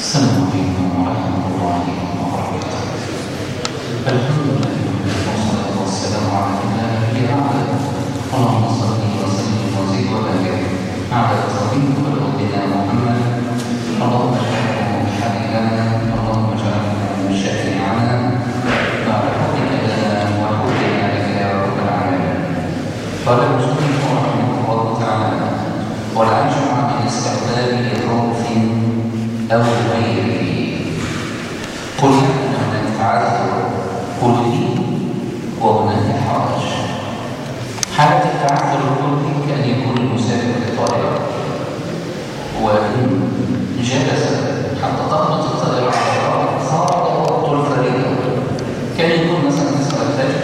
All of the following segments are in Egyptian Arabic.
السلام عليكم ورحمة الله وبركاته الحمد لله والصلاة والسلام على الله على اللهم صل وسلم وزد وبارك على الطبيب والأولياء محمد اللهم اجعله حبيبنا اللهم اجعله شفيعنا بعد حبك لنا وحبنا لك يا رب العالمين قال المصنف رحمه الله تعالى والعجم عن استقبال خوف أو غيره قل نحن نتعذر قل لي وهناك حرج حالة التعذر الكلي كأن يكون المسافر في الطائرة وإن جلس حتى تهبط الطائرة على الأرض صار وقت الفريضة كان يكون مثلا صلاة الفجر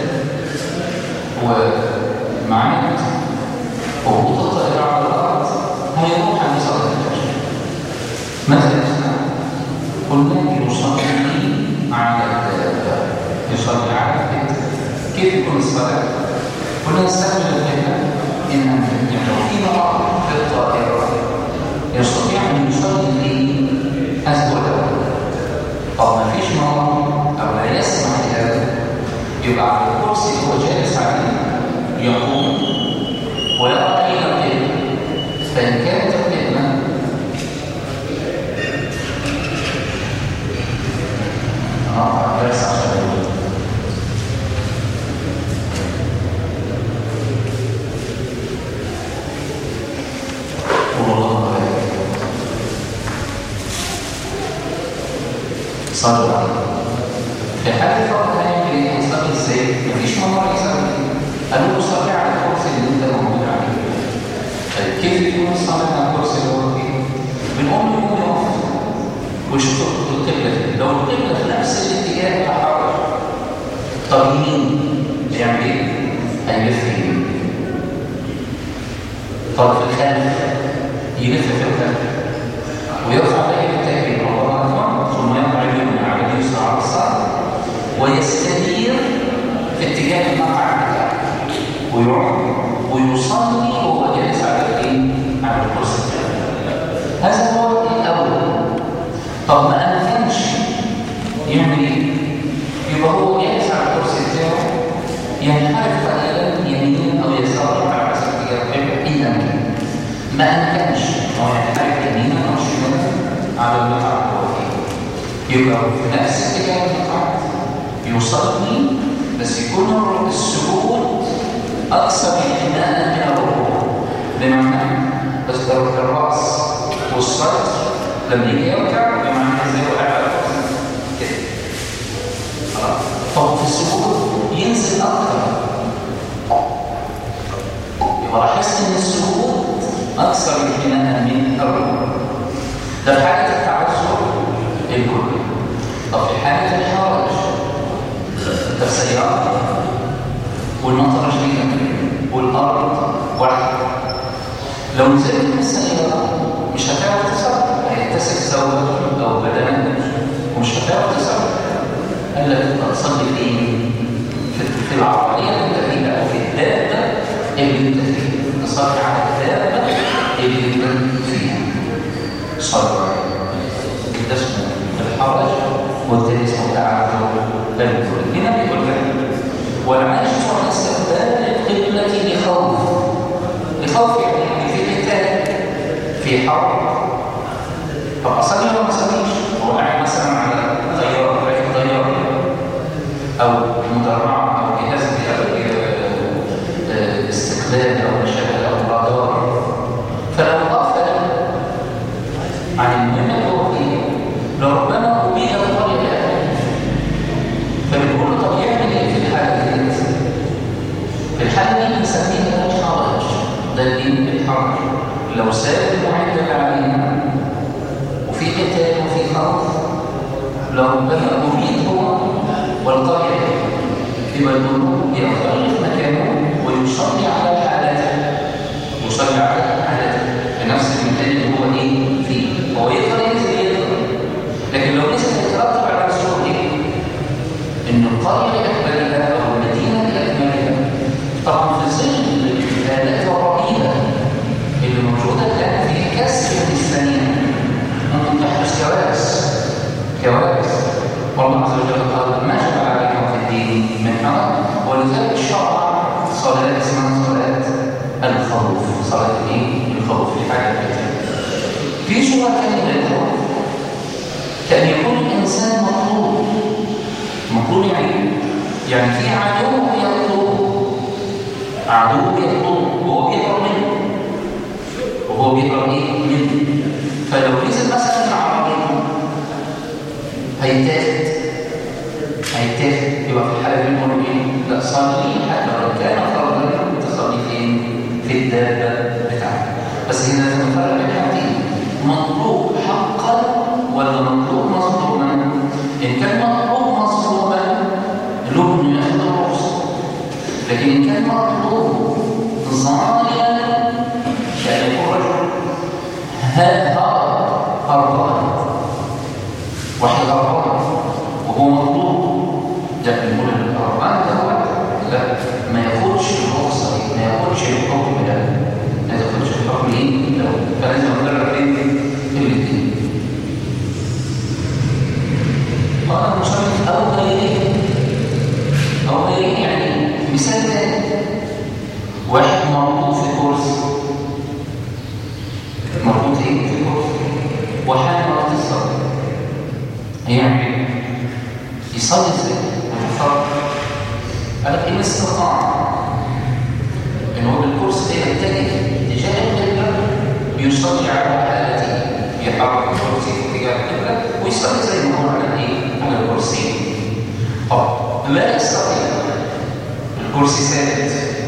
ومعاد هبوط الطائرة على الأرض هيروح عند صلاة الفجر مثلا قلنا يصلي على الدابة يصلي على البيت كيف يكون الصلاة؟ قلنا نستعمل الكلمة إن يعني لو في مرض في الطائرة يستطيع أن يصلي أسبوع طب ما فيش مرض أو لا يسمع لهذا يبقى على الكرسي هو جالس عليه يقوم ويقرأ إلى القبلة فإن كانت القبلة اه درس عشان والله صلوا عليه في حال فرق هيعمل ايه؟ هيصلي ازاي؟ مفيش ممر يصلي قالوا له صلي على الكرسي اللي انت موجود عليه طيب كيف يكون الصلاه على الكرسي اللي هو فيه؟ بنقوم له يقوم يقف ويشوف القبله لو القبله في نفس الاتجاه لا حرج طب يمين يعمل ايه؟ هيلف يمين طب في الخلف يلف في الخلف ويرفع بين التكبير الله اكبر ثم يرفع اليمنى على اليسرى على الصدر ويستدير في اتجاه المقعد بتاعه ويقعد ويصلي وهو جالس على الايه؟ على الكرسي هذا هو الاول طب ما امكنش يعمل ايه؟ يبقى هو جالس على الكرسي بتاعه ينحرف قليلا يمينا او يسارا على حسب اتجاه القبله ان امكن ما امكنش هو ينحرف يمينا او شمالا على المقعد هو فيه يبقى في نفس اتجاه المقعد يصلي بس يكون السجود اكثر انحناء من الركوع بمعنى بس الراس والصدر لما يجي يركع بمعنى زي وقع على الكرسي كده خلاص طب في السجود ينزل اكتر يبقى لاحظت ان السجود اكثر انحناء من الركوع ده في حاله التعذر الكلي طب في حاله الحرج انت في سياره والمطر شديده والارض واحده لو نزلت من السياره مش هتعرف تصرف هيتسك ثوبك او بدنك ومش هتعرف تصرف قال لك انت تصلي فين في, في العربيه اللي انت فيها او في الدابه اللي انت فيها تصلي على الدابه اللي انت فيها صلوا ده اسمه الحرج والتاني اسمه تعذر الكل هنا بيقول لك والعاجز عن استقبال القبله لخوف لخوف يعني في قتال في حرب طب اصلي ولا ما اصليش هو قاعد مثلا على طياره راكب طياره او مدرعه او جهاز استقبال او مشاهد او رادار فلو غفل عن المهمه اللي هو فيه لربما ابيد الطريق فبنقول له طب يعمل ايه في الحاله دي؟ في الحاله دي بنسميها الحرج ده الدين الحرج لو ساب المعد اللي علينا وفي قتال وفي خوف لربما أريد هو والقرية في مجنون يغير مكانه ويصلي على حالته يصلي على حالته في نفس المكان اللي هو ايه فيه هو يقدر ينزل يقدر لكن لو نزل يترتب على نفسه ايه؟ ان القرية بأكملها او المدينة بأكملها طبعا في ظل الحالات الرهيبة اللي موجودة الآن في كسر الثانية ممكن تحدث كوارث شبهة كلمة كأن يكون الإنسان مطلوب مطلوب يعني يعني في عدو يطلب عدو يطلب وهو بيهرب منه وهو بيهرب ايه منه فلو نزل مثلا العربي هيتاخد هيتاخد يبقى في الحاله دي بنقول ايه لا صلي حتى لو كان فرضا تصلي فين في الدابه بتاعتك بس هنا لازم نفرق بين حاجتين مطلوب حقا ولا مطلوب مظلوما ان كان مطلوب مظلوما له انه ياخد الرخصه لكن ان كان مطلوب ظالما كان يكون رجل هرب هربان واحد هربان وهو مطلوب ده بنقول الهربان ده هو لا ما ياخدش الرخصه دي ما ياخدش الحكم ده ما ياخدش الحكم ايه لو فلازم نفرق بين الاثنين قال المصنف او غيره او غيره يعني مثال تاني واحد مربوط في كرسي مربوط ايه في كرسي وحال وقت الصلاه هيعمل ايه؟ يصلي ازاي؟ هتفرق قال لك ان استطاع ان هو بالكرسي ده يتجه اتجاه القبله يصلي على حالته يحرك الكرسي في اتجاه القبله ويصلي زي ما هو على ايه؟ على الكرسي طب لا يستطيع الكرسي ثابت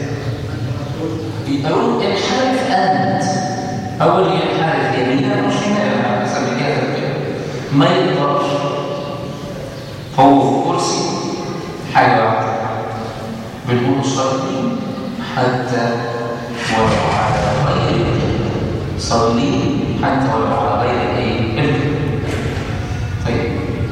يقول انحرف انت اول ينحرف يمينا وشمالا على حسب جهه القبله ما يقدرش هو في كرسي حاجه واحده بنقول صلي حتى ولو على غير القبله صلي حتى ولو على غير ايه القبله طيب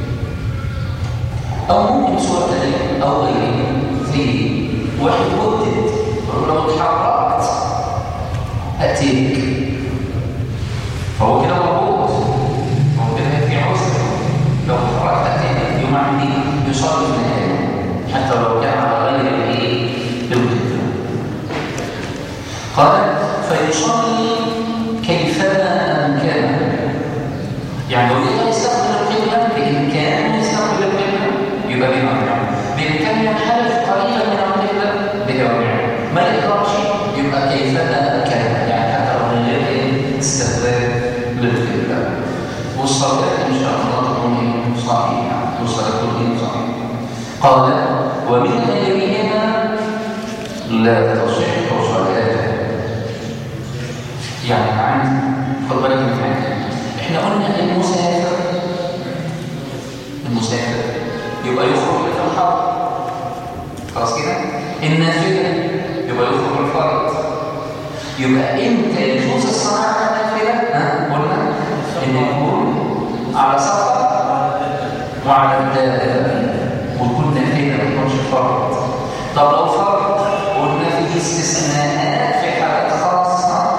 او ممكن صوره ثانيه او غيره في واحد ودد لو اتحركت اتيك فهو كده مربوط هو كده في عسر لو اتحركت اتيك يوم عندي يصلي في النهايه حتى لو كان على غير الايه القبله قال فيصلي كيفما امكن يعني لو يقدر يستقبل القبله بامكانه يستقبل القبله يبقى بمرجع بامكانه ينحرف قليلا من القبله بمرجع ما يقدرش يبقى كيفما امكن يعني حتى لو من غير استقبال للقبله والصلاه ان شاء الله تكون صحيحه والصلاه تكون صحيحه قال ومن غيرهما لا تصح صلاته يعني عندي خد بالك من حاجه احنا قلنا المسافر المسافر يبقى يخرج في الحرب خلاص كده النافله يبقى يخرج الفرد يبقى امتى يجوز الصلاه على النافله ها قلنا ان يكون على سفر وعلى الدابه ويكون نافله ما يكونش فرد طب لو فرد قلنا في استثناءات في حالات خاصه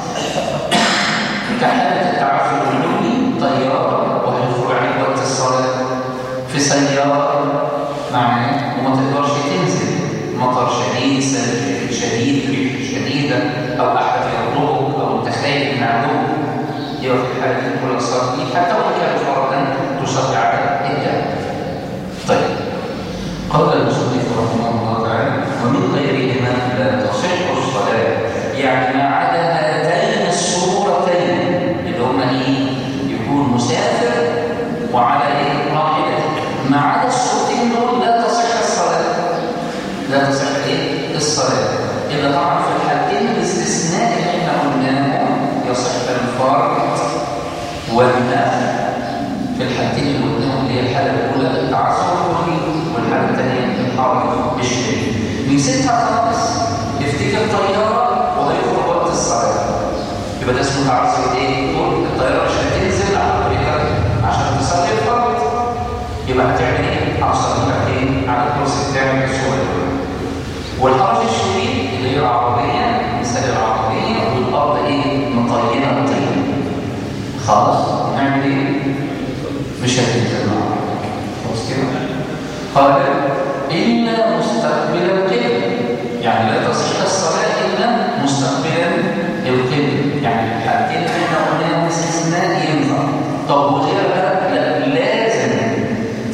كحالة التعافي اللوني طيارة وهيخرج عليك وقت الصلاة في سيارة معايا وما تقدرش تنزل مطر شديد سلج شديد ريح شديدة أو أحد يضربك أو تخيل من عدوك يبقى في الحالة دي كل الصلاة دي حتى وإن كان فرضا تصلي على الجنة طيب قال المصنف رحمه الله تعالى ومن غيرهما لا تصح الصلاة يعني ما عدا هاتين الصورتين اللي هما ايه يكون مسافر وعلى ايه راحلته ما عدا الصورتين دول لا تصح الصلاة لا تصح ايه الصلاة إلا طبعا في الحالتين الاستثناء اللي احنا قلناه يصح الفرد والنفل في الحالتين اللي قلناهم اللي هي الحالة الأولى التعصب والحالة الثانية الحركة الشديد نسيتها خالص يفتكر طيارة وهيخرج وقت الصلاة يبقى ده اسمه تعصب ايه؟ طول الطيارة مش هتنزل على طريقك عشان تصلي الفرد يبقى هتعمل ايه؟ هتصلي ركعتين على الكرسي بتاعك الصورة الأولى والحركة الشديد اللي هي العربية مثال العربية والأرض ايه؟ مطينة طين خلاص نعمل ايه؟ مش هتنزل معاك خلاص كده قال إلا مستقبل القبل يعني لا تصح الصلاة إلا مستقبلا القبل يعني الحالتين اللي احنا قلناهم استثناء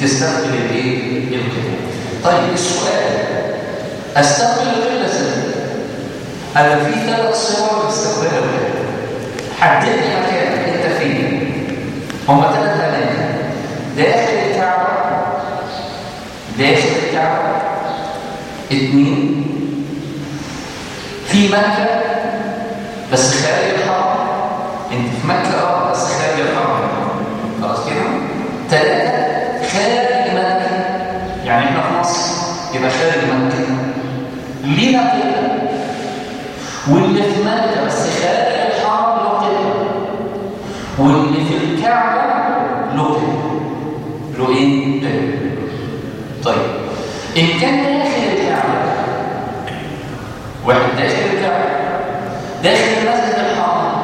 تستقبل الايه القبله طيب السؤال استقبل القبله ازاي انا في ثلاث صور لاستقبال القبله حدد لي مكانك انت فين هم ثلاث اماكن داخل الكعبه داخل الكعبه اثنين في مكه بس خارج الحرم انت في مكه اه بس خارج الحرم خلاص كده ثلاثه خارج مكه يعني احنا في مصر يبقى خارج مكه لينا قبله واللي في مكه بس خارج الحرم له قبله واللي في الكعبه له قبله له ايه قبله طيب ان كان داخل الكعبه واحد داخل الكعبه داخل المسجد الحرام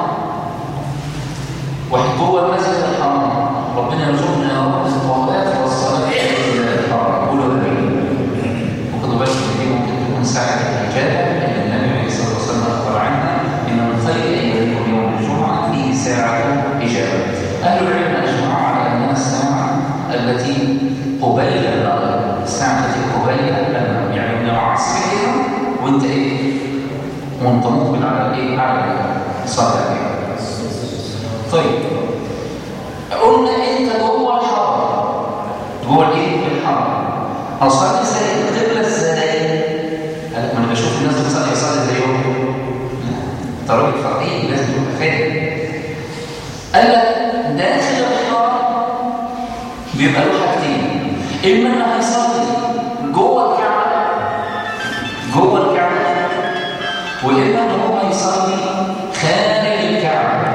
واحد جوه المسجد الحرام ربنا يرزقنا يا رب الطواف والصلاه في الحرام قولوا امين وخدوا بالكم دي ممكن تكون ساعه الاجابه لان النبي عليه الصلاه والسلام اخبر عنها ان من خير ايامكم يوم الجمعه فيه ساعه اجابه اهل العلم اجمعوا على انها الساعه التي قبيل المغرب الساعه التي قبيل المغرب يعني من العصر كده وانت ايه وانت مقبل على الايه على الصلاه طيب قلنا انت جوه الحرم جوه الايه الحرم اصلي زي القبله ازاي قال ما انا بشوف الناس بتصلي يصلي زيهم لا انت راجل فقيه لازم تبقى فاهم قال لك داخل الحرم بيبقى له حاجتين اما انه هيصلي جوه الكعبه جوه الكعبه واما ان هو يصلي خارج الكعبه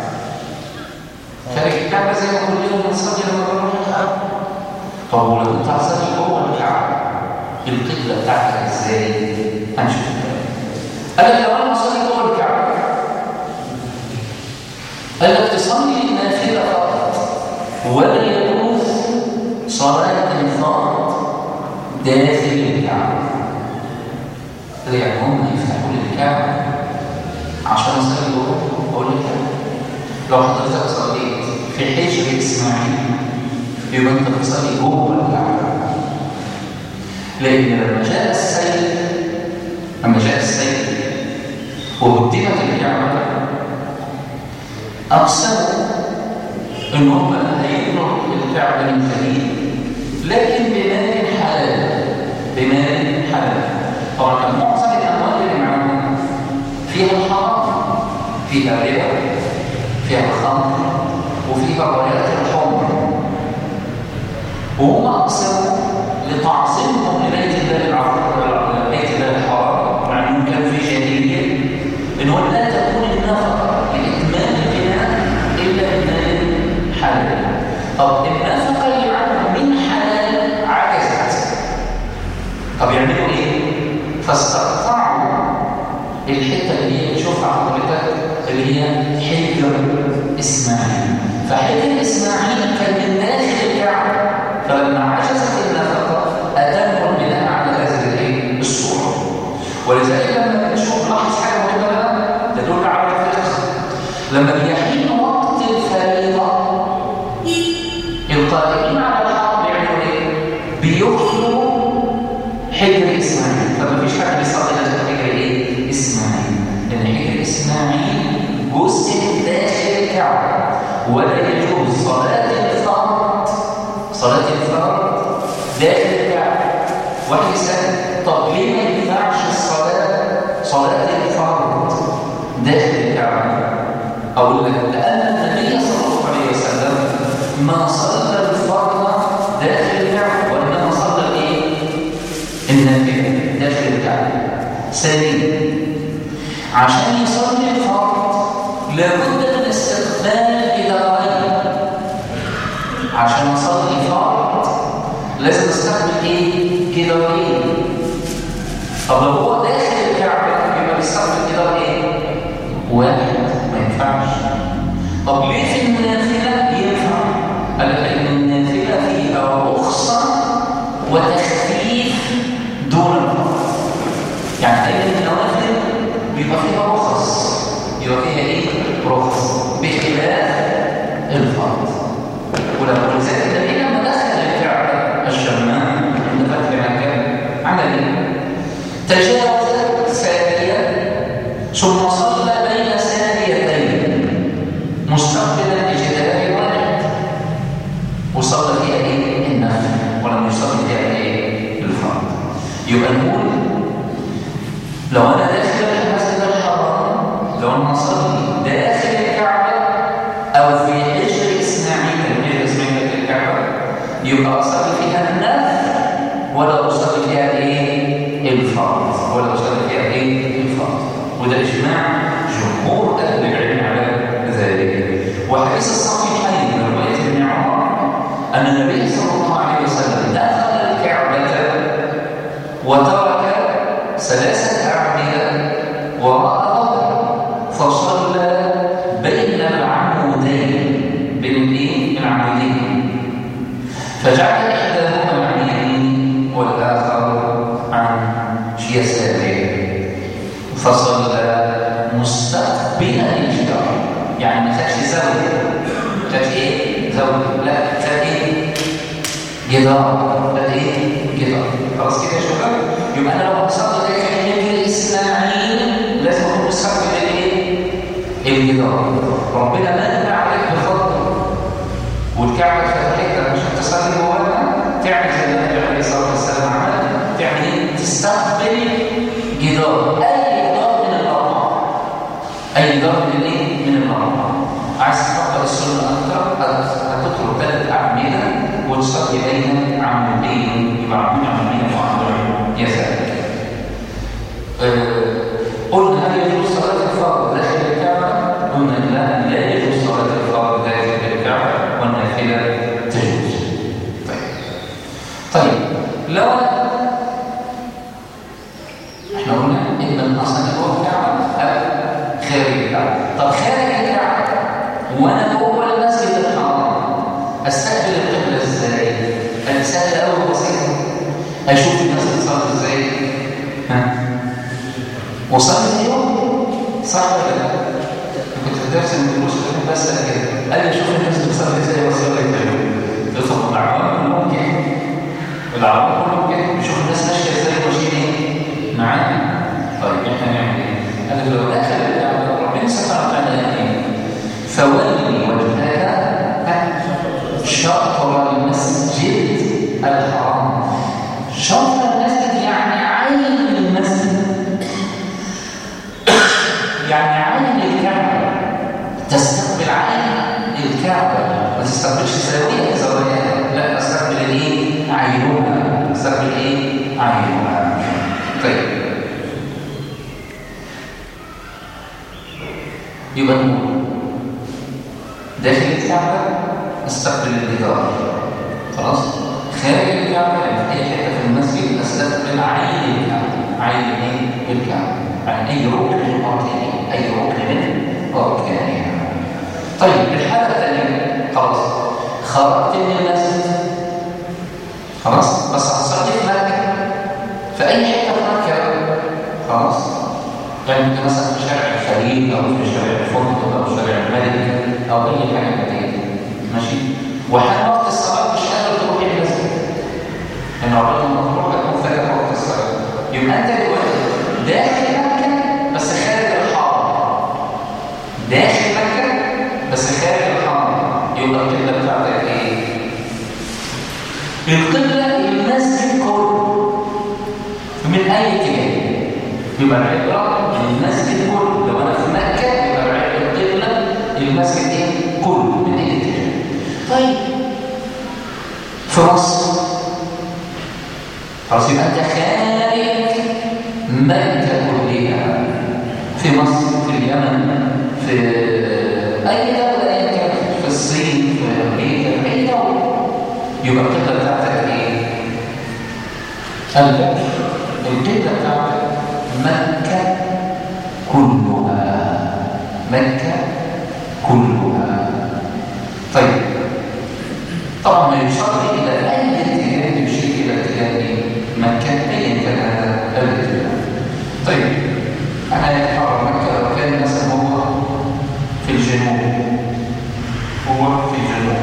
خارج الكعبه زي ما كل يوم بنصلي لما بنروح الكعبه طب ولو انت هتصلي جوه الكعبه القبله بتاعتك ازاي هنشوف قال لك لو انا بصلي جوه الكعبه قال لك تصلي نافله فقط ولا يجوز صلاه الفرض داخل الكعبه يعني هم يفتحوا لي الكعبه عشان اصلي جوه اقول لك لو حضرتك صليت في حجر اسماعيل يبقى انت بتصلي جوه الكعبه لان لما جاء السيد لما جاء السيد وهدمت الكعبه اقسموا ان هم هيبنوا الكعبه من جديد لكن بمال حلال بمال حلال طبعا كان معظم الاموال اللي معاهم فيها الحرام فيها الربا فيها الخمر وفيها رايات الحمر وهم اقسموا لتعظيمهم لبيت الله العظيم بيت الله الحرام مع انهم كانوا في جاهليه ان هو لا تكون النفقه لاتمام البناء الا بمال حلال طب النفقه اللي عنهم من حلال عجزت طب يعملوا ايه؟ فاستقطعوا الحته اللي هي بتشوفها حضرتك اللي هي حجر اسماعيل فحجر اسماعيل كان من داخل الكعبه فلما عجزت النفقه اتموا البناء على هذه الايه؟ الصوره ولذلك لما بنشوف لاحظ حاجه مهمه تدل على الفقه لما بيحين وقت الفريضه القائمين على الحرب بيعملوا ايه؟ بيخلوا حجر اسماعيل فما فيش حد بيصلي لازم حجر ايه؟ اسماعيل لان حجر اسماعيل جزء من داخل الكعبه ولا يجوز صلاه الفرض صلاه الفرض داخل الكعبه واحد يسال طب ليه ما ينفعش الصلاه صلاه الفرض داخل الكعبه اقول لك لان النبي صلى الله عليه وسلم ما صلى الفرض داخل الكعبه وانما صلى الايه النافله داخل الكعبه ثانيا عشان يصلي الفرض لابد من استقبال جدارين عشان اصلي فرض لازم استقبل ايه جدارين طب لو هو داخل الكعبه يبقى بيستقبل جدار ايه واحد ما ينفعش طب ليه في النافله ينفع قال لان النافله فيها رخصه وتخفيف دون الفرض يعني اي النوافل بيبقى فيها رخص يبقى فيها ايه رخص بخلاف الفرض ولما ولذلك النبي لما دخل الكعبه تجاوز ساريا ثم صلى بين ساريتين مستقبلا لجدار واحد وصلى فيها ايه النفل ولم يصلي فيها ايه الفرض يبقى نقول لو انا داخل المسجد الحرام لو انا اصلي داخل الكعبه او في حجر اسماعيل حجر اسماعيل في الكعبه يبقى اصلي فيها النفل ولا اصلي فيها ايه الفرض ولا اصلي فيها ايه الفرض وده اجماع جمهور اهل العلم على ذلك وحديث الصحيحين من روايه ابن عمر ان النبي صلى الله عليه وسلم دخل الكعبه وترك ثلاثه اعمده وراء ظهره فصلى بين العمودين بين الايه العمودين فجعل احداهما عن يمين والاخر عن يساره فصلى مستقبلا الجدار يعني ما خدش زاويه خد ايه زاويه لا خد ايه جدار خد ايه جدار خلاص كده يا شباب يبقى انا لو بصلي داخل حجر اسماعيل لازم اكون مستقبل الايه الجدار ربنا منع عليك بفضله والكعبه فتحتها مش هتصلي جواها تعمل زي ما النبي عليه الصلاه والسلام عمل تعمل ايه تستقبل جدار اي جدار من الاربعه اي جدار من الايه من الاربعه عايز تطبق السنه اكتر هتدخل ثلاث اعمده وتصلي بين عمودين يبقى عمود عمودين وعمود يسارك أه قلنا هل يجوز صلاه الفرض داخل الكعبه قلنا لا لا يجوز صلاه الفرض داخل الكعبه والنافله تجوز طيب طيب لو احنا قلنا ان الاصل جوه الكعبه او خارج الكعبه طب خارج الكعبه وانا جوه المسجد الحرام استقبل القبله ازاي؟ سهل قوي بسيط اشوف الناس بتصلي ازاي ها وصلي اليوم صح ولا لا؟ كنت في درس من الدروس اللي بس كده قال لي شوف الناس بتصلي ازاي وصلي اليوم يطلب العوام كلهم كده العوام كلهم كده بيشوف الناس ماشيه ازاي وماشيين ايه معانا طيب احنا نعمل ايه؟ قال لي لو دخل ربنا سبحانه وتعالى ايه؟ فولي وجهك شطر المسجد الحرام شطر المسجد يعني عين المسجد يعني عين الكعبة تستقبل عين الكعبة ما تستقبلش زاوية زواياها لا استقبل ايه عينها استقبل ايه عينها طيب يبقى نقول داخل الكعبة استقبل الجدار خلاص خارج الكعبة يعني في أي حتة في المسجد استقبل عين الكعبة عين ايه الكعبة عن أي ركن من أركانها أي ركن من أركانها طيب الحالة الثانية خلاص خرجت من المسجد خلاص بس هتصلي في مكة في أي حتة في مكة خلاص يعني انت مثلا في شارع الخليل او في شارع الفندق او شارع الملك او اي حاجه كده ماشي وحان وقت الصلاه مش قادر تروح المسجد ان عقبال ما تروح هتكون فاتت وقت الصلاه يبقى انت دلوقتي داخل مكه بس خارج الحرم داخل مكه بس خارج الحرم يبقى القبله بتاعتك ايه؟ القبله المسجد كله من اي اتجاه يبقى العبره المسجد كله لو انا في مكه يبقى القبله المسجد ايه كله من اي اتجاه طيب في مصر خلاص يبقى انت خارج مكه كلها في مصر في اليمن في اي دوله ايا كانت في الصين في امريكا في اي دوله يبقى القبله بتاعتك ايه؟ قلبك القبله بتاعتك مكة كلها مكة كلها طيب طبعا ما يشار إلى أي اتجاه يشير إلى اتجاه مكة أيا كان هذا الاتجاه طيب أنا يتحرر مكة لو كان مثلا هو في الجنوب هو في الجنوب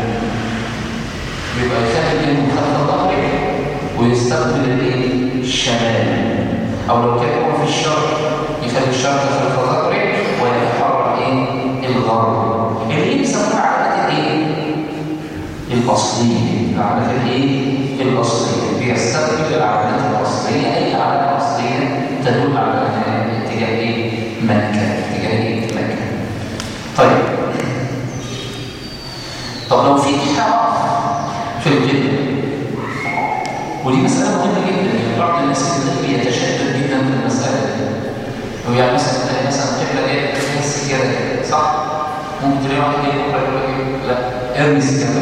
يبقى يخلي الجنوب خلف ظهره ويستقبل الايه؟ الشمال او لو كان هو في الشرق يخلي الشرق في التذكر ويتحرك ايه الغرب اللي بيسموها علامات الايه الاصليه العلامات الايه الاصليه بيستقبل العلامات الاصليه اي علامه اصليه تدل على اتجاه ايه مكه اتجاه ايه مكه طيب طب لو في انحراف في القبله ودي مساله مهمه جدا يعني بعض الناس اللي بيتشدد جدا في المساله دي هو يعني مثلا تلاقي مثلا قبله جايه تحس كده كده صح ممكن تلاقي واحد جاي بكره يقول لك لا ارمي السكه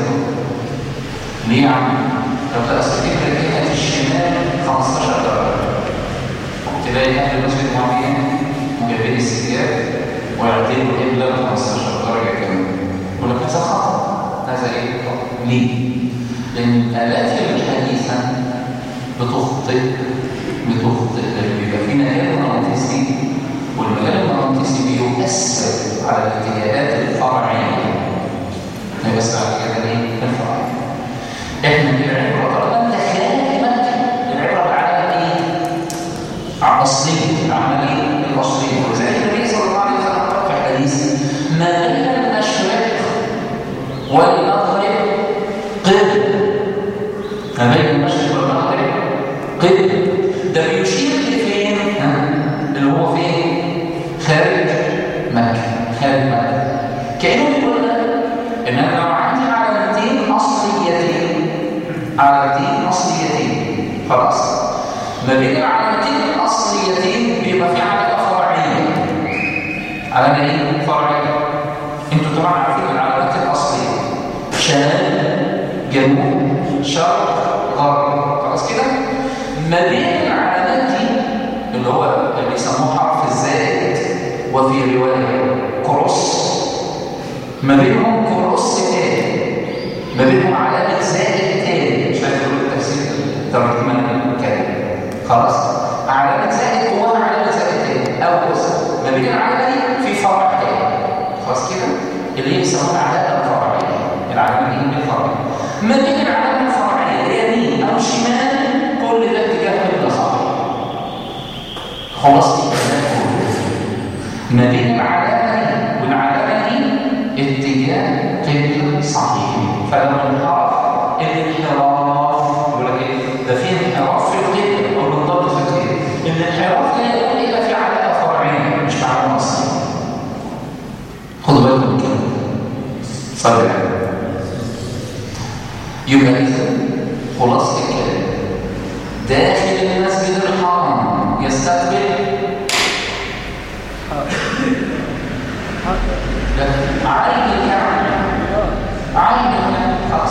ليه يا عم؟ لو تلاقي القبله جهه الشمال 15 درجه تلاقي اهل المسجد معين مجابين السجاد ويعدلوا القبله 15 درجه كمان يقول لك هذا خطا هذا ايه؟ خطا ليه؟ لان الالات الحديثه بتخطئ بتخطئ لان بيبقى في مجال مغناطيسي والمجال المغناطيسي بيؤثر على الاتجاهات الفرعيه بيؤثر على الاتجاهات ايه؟ الفرعيه احنا العبره طالما انت خارج مكه العبره بالعلامه ايه؟ اصليه العمليه الاصليه ولذلك النبي صلى الله عليه وسلم قال في الحديث ما بين المشرق والمغرب قبل ما بين المشرق والمغرب قبل ده بيشير لفين اللي هو فين خارج مكه خارج مكه كانه بيقول لك ان انا لو عندي علامتين اصليتين علامتين اصليتين خلاص ما بين العلامتين الاصليتين بيبقى في علامه فرعيه علامه ايه فرعيه انتوا طبعا عارفين العلامات الاصليه شمال جنوب شرق غرب خلاص كده ما بين العلامات دي اللي هو اللي بيسموه حرف الزائد وفي روايه كروس ما بينهم كروس تاني ما بينهم علامه زائد تاني مش عارف اقول التفسير ترجمه الكلام خلاص علامه زائد جواها علامه زائد تاني او بص ما بين العلامه دي في فرع تاني خلاص كده اللي هي بيسموها العلامه الفرعيه العلامه دي الفرعيه ما بين العلامه الفرعيه يمين او شمال كل ده اتجاه قبله صح خلاص ما بين العلامه دي والعلامه دي اتجاه قبله صحيح فلما انحرف الانحراف يقول لك ايه ده في انحراف في القبله او بالضبط في القبله الانحراف لا يكون الا في علامه فرعيه مش علامه اصليه خدوا بالكم من كده صلي يبقى اذا خلاصه الكلام داخل المسجد الحرام يستقبل لا عين الكعبه عين الكعبه خلاص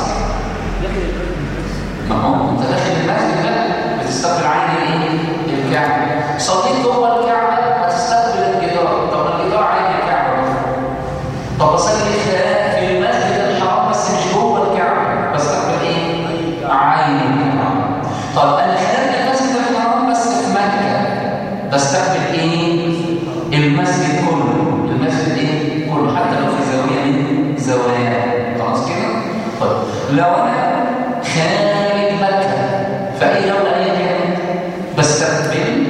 ما هو انت داخل المسجد ده بتستقبل عين ايه الكعبه صليت جوه الكعبه هتستقبل الجدار طب الجدار عين الكعبه طب اصلي في المسجد الحرام بس مش جوه الكعبه بستقبل ايه عين الكعبه طب انا خارج المسجد الحرام بس في مكه بستقبل ايه المسجد كله المسجد ايه كله حتى لو في زاويه من زوايا خلاص كده طيب لو انا خارج مكه في اي دوله ايا كانت بستقبل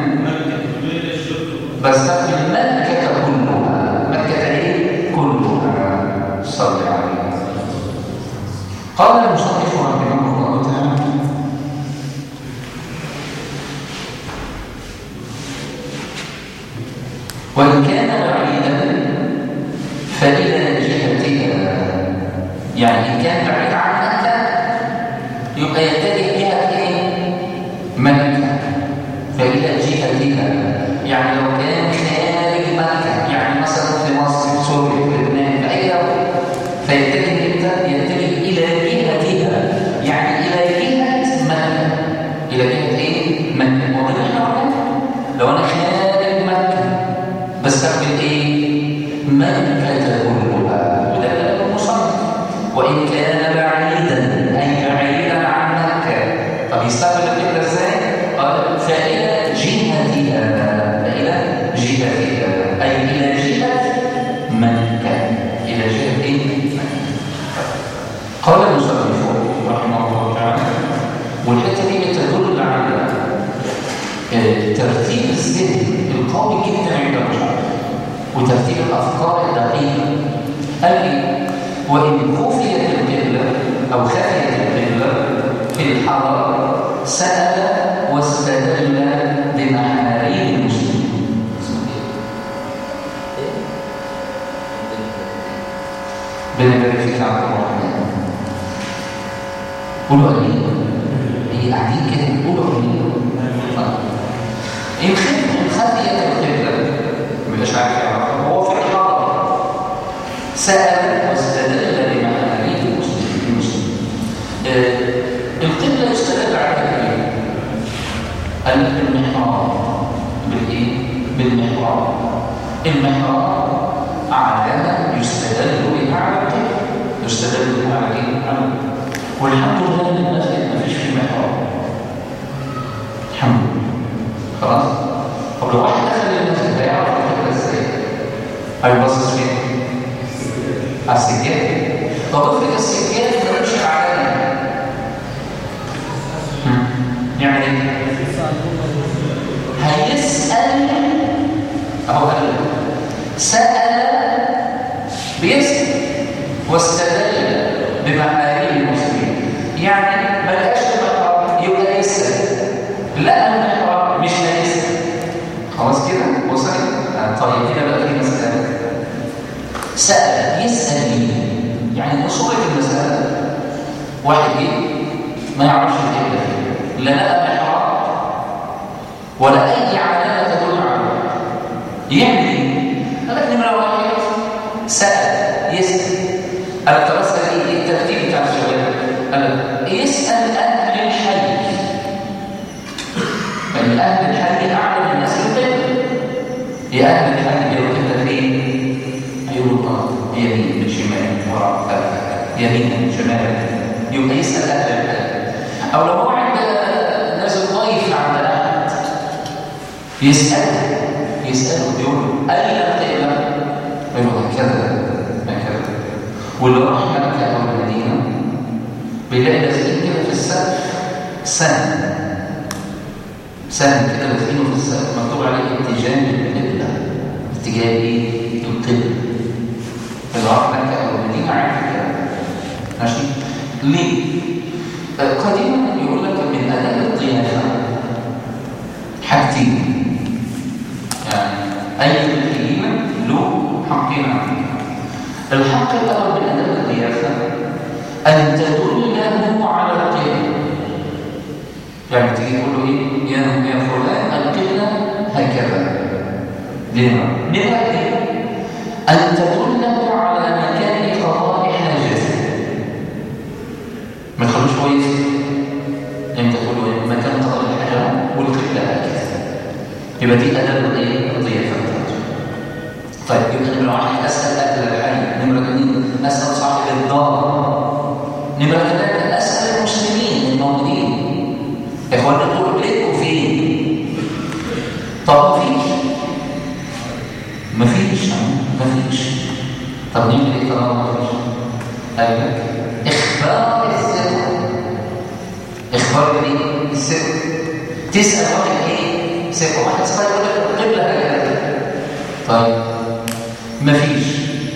بستقبل مكه كلها مكه ايه كلها صلي عليه قال المصنف رحمه الله تعالى وإن كان بعيدا فإلى جهتها يعني إن كان بعيد عن مكة يبقى يتجه جهة إيه؟ مكة فإلى جهتها يعني لو كان خارج مكة يعني مثلا في مصر في سوريا في لبنان في أي دولة فيتجه إمتى؟ يتجه إلى جهتها يعني إلى جهة مكة إلى جهة إيه؟ مكة ومن إحنا لو أنا خارج مكة بستقبل ايه مكة كلها وده كلام المصنف وان كان بعيدا اي بعيدا عن مكة طب يستقبل القبلة ازاي؟ قال فإلى جهتها فإلى جهتها أي إلى جهة مكة إلى جهة إيه؟ قال المصنف رحمه الله تعالى والحتة دي بتدل على الترتيب الذهني القوي جدا عند الرجل وترتيب الافكار الدقيقه قال لي وان خفيت القبله او خفيت القبله في الحضر سال واستدل بمحاريب المسلمين بنبارك فيك عبد الرحمن قولوا امين هي قاعدين كده قولوا امين ان خفيت القبله مش عارف يعرف هو في الحضر سال واستدل بمحاريب المسلمين آه، القبله يستدل عليها بايه؟ قال بالمحراب بالايه؟ بالمحراب المحراب علامه يستدل بها على القبله يستدل بها على ايه؟ على والحمد لله ان المسجد ما فيش فيه محراب الحمد لله خلاص طب لو واحد دخل المسجد هيعرف القبله ازاي؟ هيبصص فين؟ على السجاد طب افرض السجاد ملوش علامه يعمل ايه؟ هيسأل اهو قال سأل بيسأل واستدل بمحاريب المسلمين يعني ما لقاش المحراب يبقى يسأل لا المحراب مش هيسأل خلاص كده وصل طيب كده بقى في مسألة سأل يسأل مين يعني صورة المسألة واحد جه ما يعرفش القبلة لا لقى محراب ولا أي علامة تدل على يعمل ايه؟ قال لك نمرة واحد سأل يسأل قال طب اسأل ايه الترتيب بتاع السؤال؟ قال يسأل أهل الحي فإن أهل الحي أعلم الناس بالقبلة يا أهل الحي القبلة فين؟ هيقولوا اه يمين شمال وراء خلف يمين شمال يبقى يسأل أهل الحي أو لو هو عند ناس الضيف عند أحد يسأل يسأله يقول له أين القبلة؟ يقول له هكذا هكذا واللي راح مكة أو المدينة بيلاقي لازقين كده في السقف سهم سهم كده لازقينه في السقف مكتوب عليه اتجاه القبلة اتجاه ايه؟ القبلة اللي راح مكة أو المدينة عارف كده ماشي؟ ليه؟ قديما يقول لك من آداب الضيافة حاجتين يعني أي الكلمة له حقين عندك الحق الأول من أداب الضيافة أن تدله على القبلة يعني تيجي تقول له إيه يا يا فلان القبلة هكذا لما؟ لما أن تدله على مكان قضاء حاجته ما تخلوش كويس انت تقول له مكان قضاء الحاجة والقبلة هكذا يبقى دي اداب الايه الضيافه بتاعته طيب يبقى نمره واحد اسال اهل الحي نمره اثنين اسال صاحب الدار نمره ثلاثه اسال المسلمين الموجودين يا اخوانا تقولوا بيتكم فين طب ما فيش ما فيش طب نعمل ايه طالما ما فيش قال لك اخبار الثقه اخبار ايه الثقه تسال واحد ايه ثقه واحد صغير يقول لك القبله هكذا طيب مفيش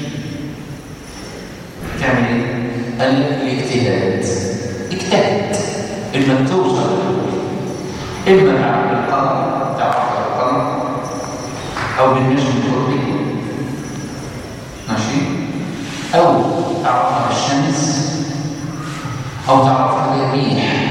تعمل ايه قال لك الاجتهاد اجتهد اما توصل اما مع القمر تعرف القمر او بالنجم القربي ماشي او تعرفها بالشمس او تعرفها بالريح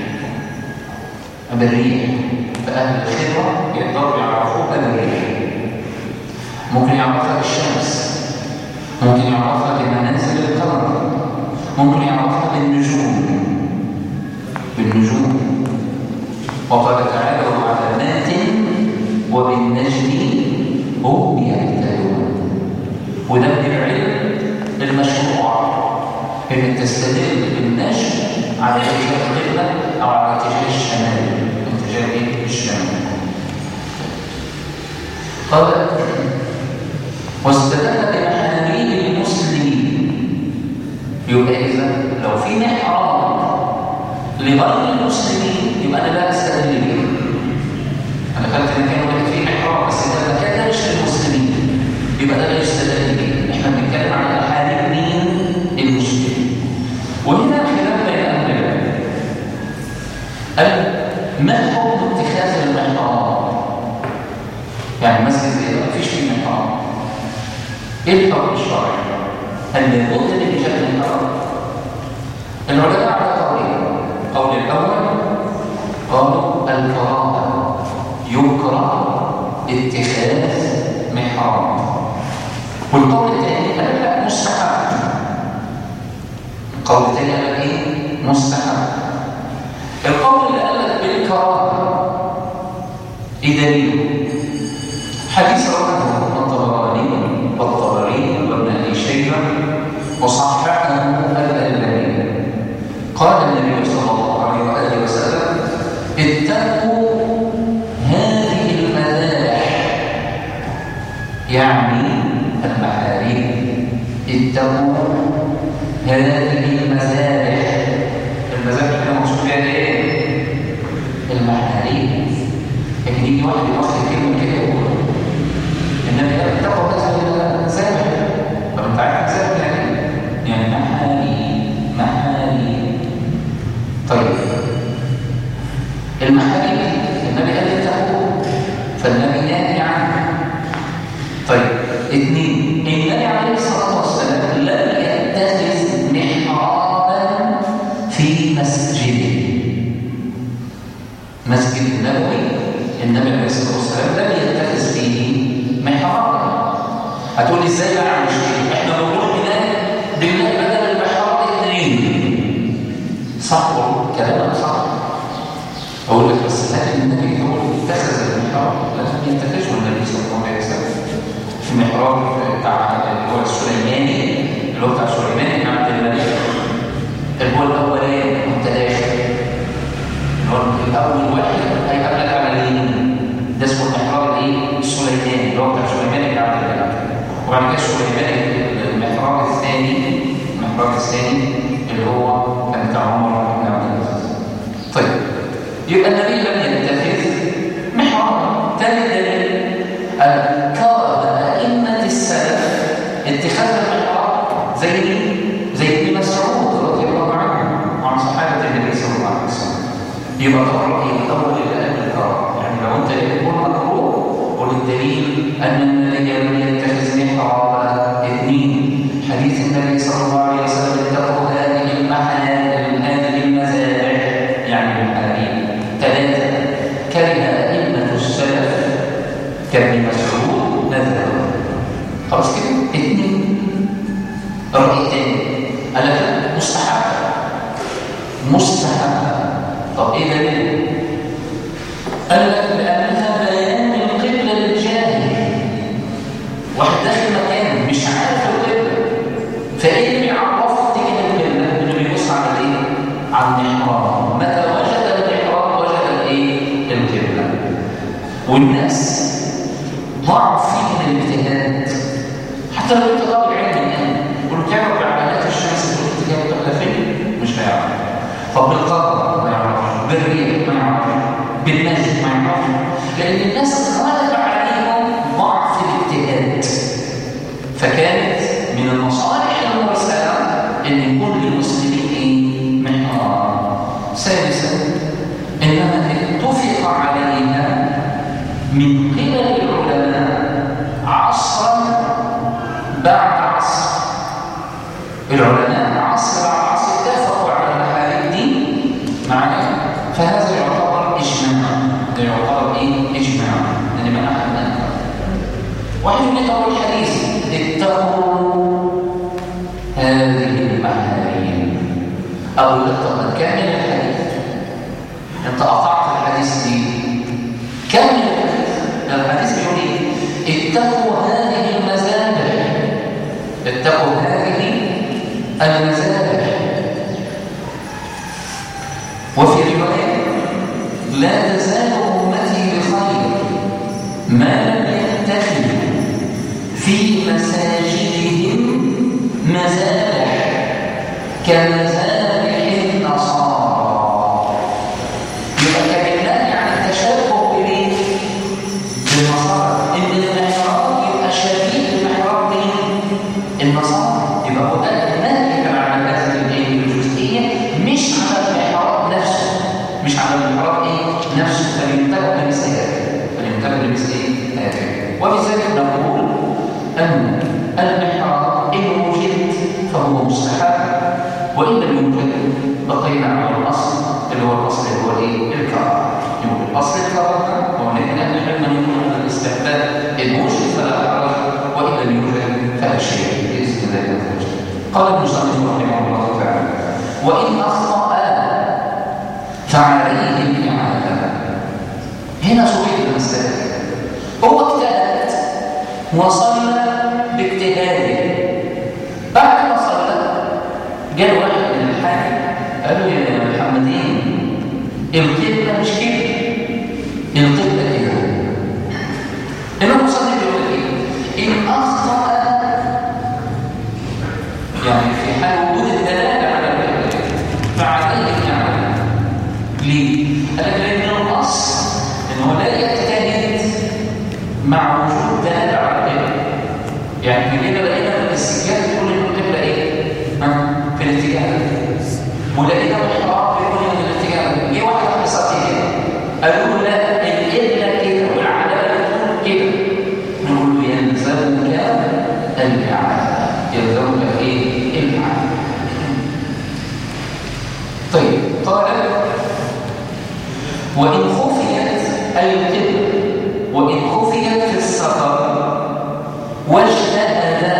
بالريح فأهل الخبرة يقدروا يعرفوها بالريح ممكن يعرفها بالشمس ممكن يعرفها بمنازل القمر ممكن يعرفها بالنجوم بالنجوم وقال تعالى وعلامات وبالنجم هم يهتدون وده من العلم المشروع انك تستدل بالنجم على اتجاه القبله او على اتجاه الشمال اتجاه الشمال قال واستدل بمحاريب المسلمين يبقى اذا لو في محراب لغير المسلمين يبقى انا لا استدل به انا خدت مكان واحد فيه محراب بس ده المكان ده مش للمسلمين يبقى ده لا يستدل به احنا بنتكلم عن الاحاديث مين المسلمين وهنا خلاف بين اهل العلم قال ما حكم اتخاذ المحراب يعني مسجد زي ده مفيش فيه محراب ايه الحكم الشرعي هل لابد من ايجاد المحراب العلماء على قولين قول الاول قالوا الكراهه يكره اتخاذ محراب والقول الثاني قال لا مستحب القول الثاني قال ايه مستحب القول اللي قال لك بالكراهه ايه دليله حديث رواه الطبراني والطبري وابن ابي شيبه وصححه الالباني قال النبي صلى الله عليه واله وسلم اتقوا هذه المذابح يعني المحارم اتقوا هذه المذابح المذابح اللي مقصود فيها ايه المحارم لكن يجي واحد يوصل كلمه كده يقول النبي قال اتقوا هذه المذابح طب انت عارف مذابح يعني يعني محارم محارم طيب المحارم النبي قال اتقوا فالنبي ناهي عنه طيب اثنين النبي عليه الصلاه والسلام لم يتخذ محرابا في مسجده مسجد النبوي النبي عليه الصلاه والسلام لم يتخذ فيه محرابا هتقول ازاي بقى مش كده احنا بنروح هناك بنلاقي بدل المحراب اثنين صح كلامك صح اقول لك بس لكن النبي هو اللي اتخذ المحراب لم يتخذه النبي صلى الله عليه وسلم المحراب بتاع اللي هو السليماني اللي هو بتاع سليمان بن عبد الملك اللي هو الاولاني وانت داخل اللي هو الاول واحد هيقابلك على اليمين ده اسمه المحراب الايه السليماني اللي هو بتاع سليمان بن عبد الملك وبعد كده سليمان المحراب الثاني المحراب الثاني اللي هو كان بتاع عمر بن عبد العزيز طيب يبقى النبي لم يتخذ محرابا ثاني دليل كره ائمه السلف اتخاذ المحراب زي زي ابن مسعود رضي الله عنه وعن صحابه النبي صلى الله عليه وسلم يبقى ده الراي الاول للاهل الكرام يعني لو انت تقول مكروه قل الدليل ان النبي لم يتخذ محرابا اثنين حديث النبي صلى الله عليه وسلم اتقوا هذه المحارم هذه المزارع يعني المحارم ثلاثه كره ائمه السلف كابن مسعود نذر خلاص كده اثنين الراي الثاني قال لك مستحب مستحب طب ايه دليل قال لك لانها بيان القبله للجاهل واحد داخل مكان مش عارف القبله فايه اللي بيعرفه تيجي القبله انه بيبص على ايه على المحراب متى وجد المحراب وجد الايه القبله والناس ضعف فيه الاجتهاد حتى لو انت طالب علم الان قلت تعرف بعلامات الشمس اللي قلت تجاوب تبقى فين مش هيعرف طب بالقدر ما يعرفش بالريح ما يعرفش بالنجم ما يعرفش لان الناس غلب عليهم ضعف الاجتهاد فكانت من المصالح المرسله ان يكون للمسلمين ايه محراب ثالثا انما اتفق عليها من قبل العلماء عصرا بعد عصر العلماء عصر بعد عصر اتفقوا على المحارم دي معنا فهذا يعتبر اجماع ده يعتبر ايه اجماع لان ما احد انكر واحد من اول الحديث اتقوا هذه المحارم او لقد كامل الحديث انت قطعت الحديث دي كمل الحديث الحديث بيقول ايه اتقوا هذه المذابح اتقوا هذه المذابح وفي روايه لا تزال امتي بخير ما لم يتخذوا في مساجدهم مذابح كمذابح النصارى يبقى كان النهي عن التشبه بمين نفسه فلينتبه لمثل هذا فلينتبه لمثل هذا وبذلك نقول أن المحراب إن وجد فهو مستحب وإن لم يوجد بقينا على الأصل اللي هو الأصل اللي هو إيه؟ الكرم يقول الأصل الكرم وهناك أهل العلم يقولون أن الاستحباب إن وجد فلا حرج وإن لم يوجد فلا شيء بإذن الله عز وجل قال المصنف رحمه الله تعالى وإن أخطأ فعليه الإعادة هنا صحيح المسألة هو اجتهد وصلى باجتهاده بعد ما صلى جاء واحد من الحاج قال له يا محمدين القبلة مش كده القبلة كده الإمام مصنف يقول لك إيه؟ إن أخطأ يعني في حال وجود الدلالة على القبلة فعليه الإعادة ليه؟ قال لك لأن الأصل إنه لا يجتهد مع وجود دلالة على القبلة يعني في كده لقينا السجاد بيقول إن القبلة إيه؟ ها؟ في الاتجاه ده ولقينا الحرام بيقول إن الاتجاه ده جه واحد في كده قالوا له لا القبلة كده والعلامة بتقول كده نقول له يلزمك الإعادة يلزمك إيه؟ الإعادة طيب قال وإن خفيت القبلة وإن خفيت في السفر واجتهد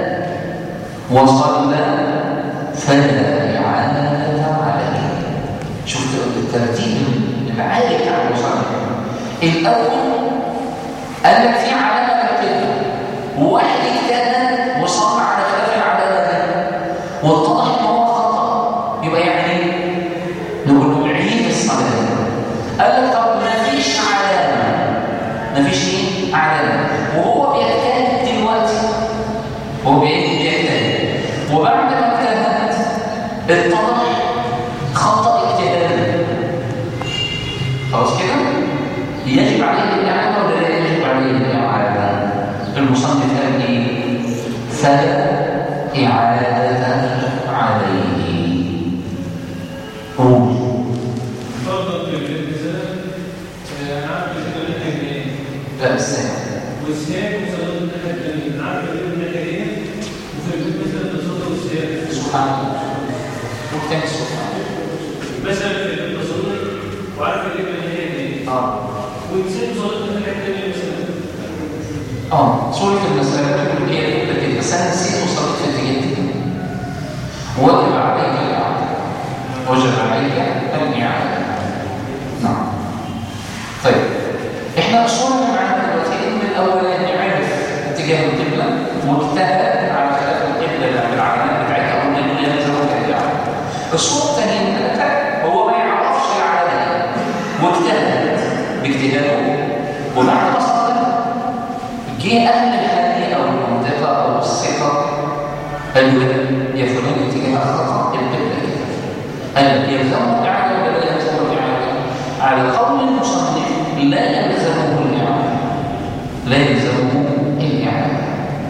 وصلى فلا إعادة عليه شفت الترتيب العالي بتاع المصنف الأول قال لك في علامة القبلة وواحد اجتهد وصلى على خلاف العلامة دي واتضح ان هو خطأ يبقى يعني ايه؟ نقول له عيد الصلاة قال لك طب ما فيش علامة ما فيش ايه؟ علامة وهو بيجتهد دلوقتي هو بيجتهد وبعد ما اجتهد اتضح خطأ اجتهاد خلاص كده؟ يجب عليه الإعادة ولا لا يجب عليه الإعادة؟ المصنف قال ايه؟ فلا إعادة عليه قول فرضا للالتزام انا عارف كده الناحيه ايه لا السنة والسياق وصلت الناحيه الثانيه انا عارف كده الناحيه ايه وفي البيت مثلا تصدر السياق سبحان الله والتاني سبحان الله مثلا في البيت تصدر وعارف كده الناحيه ايه اه والانسان وصلت الناحيه الثانيه مثلا اه سورة المسألة تقول ايه لكن بس انا نسيت وصلت في الاتجاه دي وجب عليك الإعادة وجب عليك الإعادة نعم طيب احنا اصولنا معانا دلوقتي ان الاولاني عرف اتجاه القبلة واجتهد على خلاف القبلة بالعلامات بتاعتها قلنا انه يلزم الإعادة الصورة الثانية ان لا هو ما يعرفش العلامة واجتهد باجتهاده وبعد ما صلى جه أهل الحي أو المنطقة أو الثقة قالوا لا يا فلان اتجاه خطأ القبلة كده هل يلزمه الإعادة ولا لا يلزمه الإعادة؟ على قول المصنف لا يلزمه الإعادة لا يلزمه الإعادة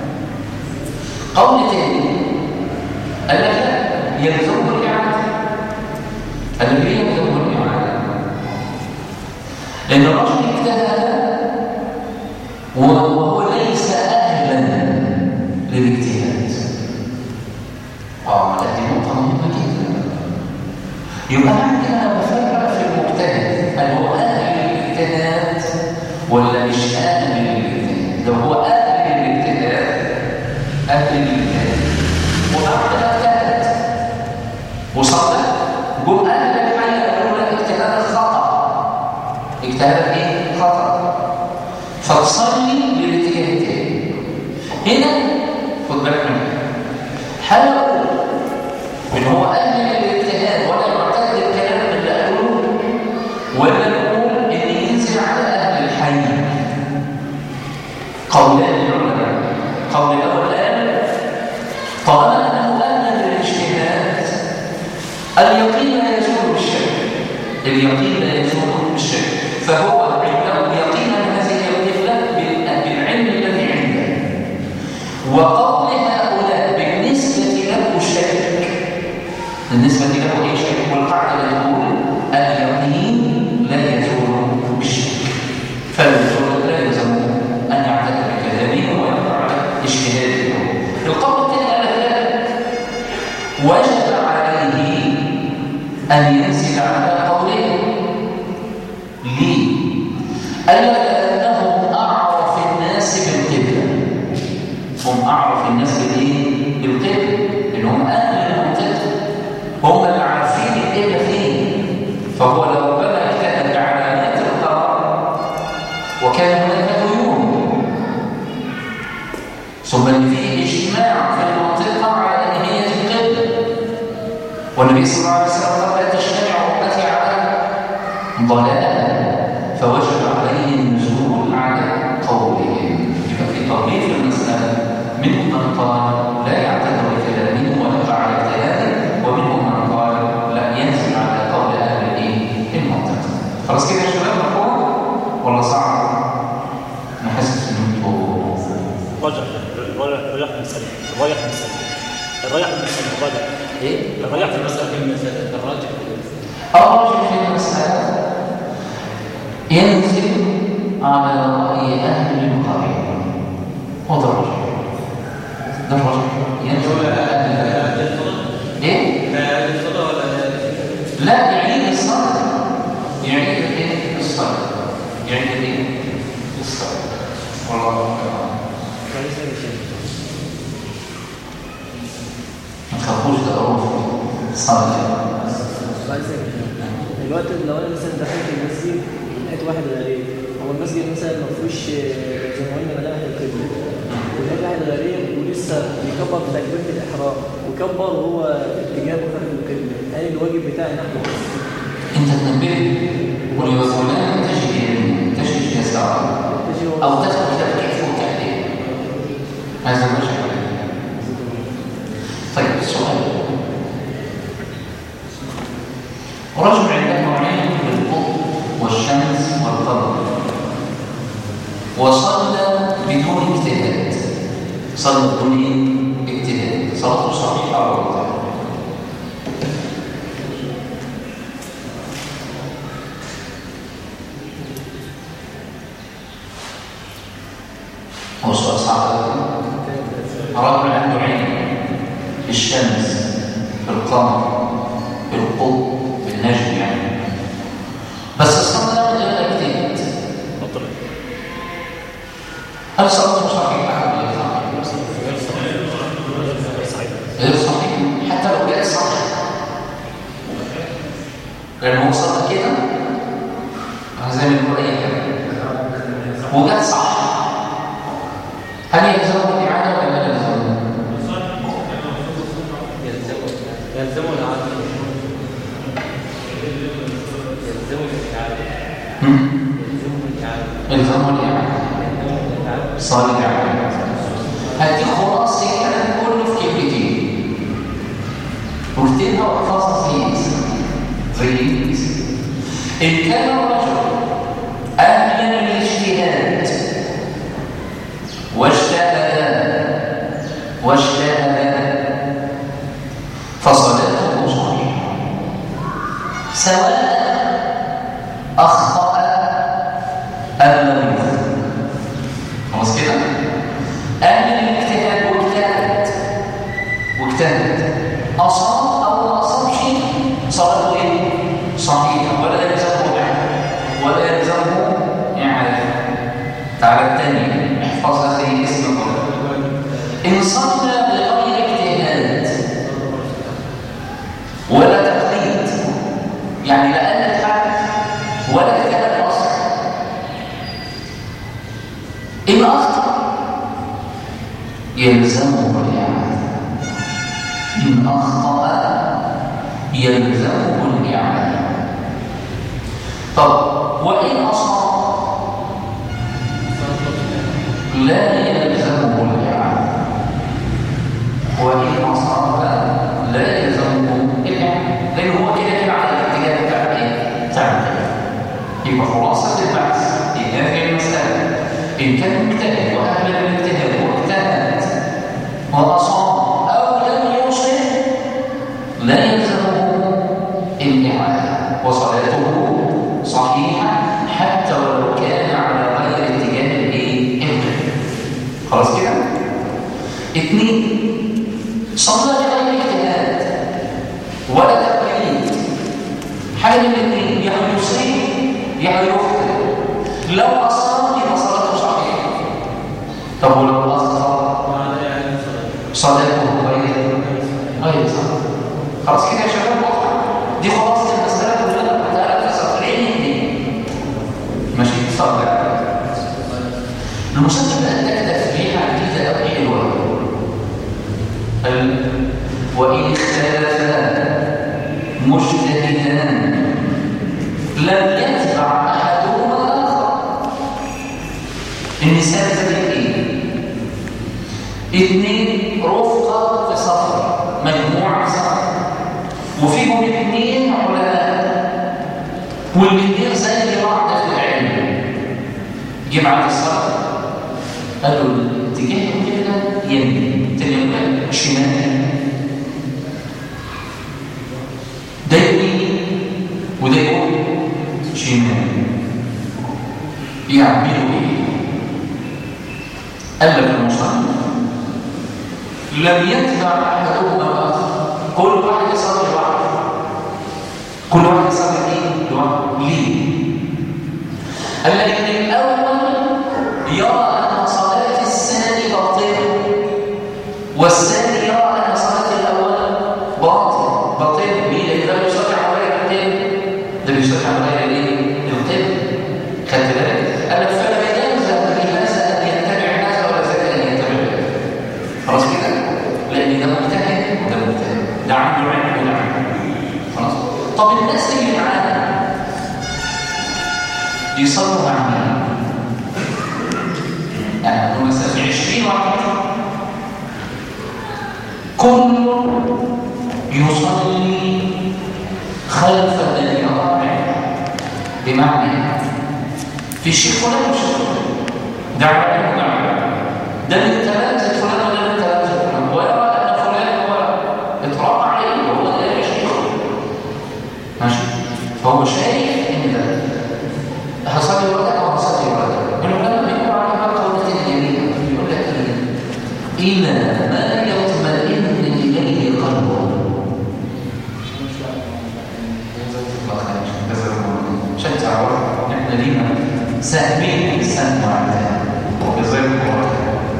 قول تاني قال لك لا يلزمه الإعادة قال لك ليه يلزمه الإعادة؟ لأن الرجل اجتهد وهو ليس أهلا للاجتهاد اه لا دي نقطة مهمة جدا يبقى أنا كده أنا بفرق في المجتهد هل هو أهل للاجتهاد ولا مش أهل للاجتهاد لو هو أهل للاجتهاد أهل للاجتهاد وبعد ما اجتهد وصلى جم أهل الحي قالوا لا اجتهاد خطأ اجتهاد ايه؟ خطأ فتصلي للاتجاه التاني هنا خد بالك من حاجه هل اقول ان هو اهل للاجتهاد ولا يعتد الكلام اللي قالوه ولا نقول ان ينزل على اهل الحي قولان للعلماء قول الاول قال طالما انه اهل للاجتهاد اليقين لا يزول بالشك اليقين لا يزول بالشك فهو عنده يقين هذه القبلة بالعلم الذي عنده وقول هؤلاء بالنسبة له شك بالنسبة له أي شك والقاعدة تقول اليقين لا يزول ينزل على قوله ليه ألا لأنهم أعرف الناس بالقبلة هم أعرف الناس بالإيه؟ بالقبلة اللي هم أهل المنطقة هم اللي عارفين القبلة فين فهو لو بنى اجتهد علامات القرار وكان هناك عيون ثم ان في اجماع في المنطقه على ان هي القبله والنبي صلى الله عليه وسلم قال لا تجتمع امتي على ضلاله فوجب عليه النزول على قولهم يبقى في تطبيق المساله منهم من قال لا يعتذر بكلامه ويقع على اجتهاده ومنهم من قال لا ينزل على قول اهل الايه المنطقه خلاص كده يا شباب مفهوم ولا صعب انا حاسس ان انتوا رجع الرايح المسألة الرايح المسألة الرايح المسألة الراجع ايه الرايح المسألة في المسألة الراجح الراجل في المسألة ينزل على رأي أهل القرية وده الرجل ده الرجل ينزل على أهل القرية إيه؟ لا يعيد الصلاة يعيد الايه؟ الصلاة يعيد الايه؟ الصلاة والله أعلم ما تخافوش تقروا في الصلاة بعد ثانية دلوقتي لو انا مثلا دخلت المسجد لقيت واحد غريب هو المسجد مثلا ما فيهوش آه، زي ما قلنا ملامح القبله ولقيت واحد غريب ولسه بيكبر في تكبيره الاحرام وكبر وهو في اتجاه مخالف للقبله هل الواجب بتاعي نحو انت تنبه ولفلان تجد تجد يسار او تدخل تبكي فوق تحديد هذا وجه طيب السؤال رجل عنده نوعين من القطب والشمس والقمر وصلى بدون اجتهاد صلى بدون إيه؟ اجتهاد صلاته صحيحه ولا غلط هو سؤال صعب رجل عنده عين في الشمس في القمر في القطب في النجم يعني بس الصلاة من غير اجتهاد بطل هل صلاته صحيحة ولا غير صحيحة؟ غير صحيح حتى لو كانت صح لأنه هو صلى كده زي ما بنقول أي كلام وجت صح هل يلزمه الإعادة ولا لا يلزمه؟ يلزمه العدل يلزمه الإعادة هم؟ يلزمه الإعادة يلزمه الإعادة يلزمه الإعادة صالح الإعادة هدي خلاص الكلام كله في كلمتين واكتبها واحفظها زي الاسم زي الاسم إن كان الرجل أهلا للاجتهاد واجتهد واجتهد فصلاته صحيحة سواء أخطأ أم لم يخطئ خلاص كده أهل الاجتهاد واجتهد واجتهد أصاب أو ما أصابش صلاته إيه؟ صحيحة ولا يلزمه إعادة ولا يلزمه إعادة تعالى الثاني احفظها زي اسم القرآن إن صلى بغير اجتهاد ولا تقليد يعني لا قلت حد ولا اجتهاد أصلا إن أخطأ يلزمه الإعادة إن أخطأ يلزمه الإعادة طب وإن أصاب لا يلزمه الإعادة وإن أصاب لا يلزمه الإعادة لأنه هو كده كده على الاتجاه بتاع إيه؟ بتاع الكلام يبقى خلاصة البحث في هذه المسألة إن كان مجتهد وأهل الاجتهاد واجتهد وأصاب أو لم يصب لا يلزمه الإعادة وصلاته صحيحة حتى ولو كان على غير اتجاه الإيه؟ القبلة خلاص كده؟ اثنين صلى بغير اجتهاد ولا تقليد حاجه من الاثنين يا هيصيب يا هيخطئ لو اصاب يبقى صلاته صحيحه طب ولو اخطا صلاته غير غير صحيحه خلاص كده يا شباب واضحه دي خلاصه المساله كلها بتاعت في سطرين اثنين ماشي صح المسلسل ده اداك تفريحه جديده قوي حلوه قال وان اختلفا مجتهدان لم يتبع احدهما الاخر المثال ده ايه اثنين رفقه في سفر مجموعه في سفر وفيهم اثنين علماء والاثنين زي بعض في العلم جه بعد السفر قالوا الاتجاه كده يمين تجمع شمال ده يمين وده يقول شمال يعملوا ايه قال لك المصنف لم يتبع احدهما الاخر كل واحد يصلي لوحده كل واحد يصلي ايه لوحده ليه قال لك ان الاول يرى ان صلاه الثاني باطله والثاني يرى ان صلاه الاول باطل باطل ليه لان ده بيصلي على غير القبله ده بيصلي على غير الايه القبله خدت بالك قال لك فلا يلزم بهذا ان يتبع هذا ولا ذاك ان يتبع هذا خلاص كده لان ده مجتهد وده مجتهد ده عنده علم وده عنده علم. خلاص طب الناس اللي معانا يصلوا مع مين يعني نقول مثلا في 20 واحد كل يصلي خلف الذي يرى بمعنى في شيء فلان وشيء فلان ده على ده على ده من تلامذة فلان وده من تلامذة فلان ويرى أن فلان هو اتربى عليه وهو ده يا شيخ ماشي فهو شايف إن ده هصلي ولا أو هصلي ولا العلماء بيقولوا على ما قولة اليمين يقول لك إيه إلى ما يطمئن إليه قلبه عشان تعرف احنا لينا سهمين سهم واحد وبزي القرآن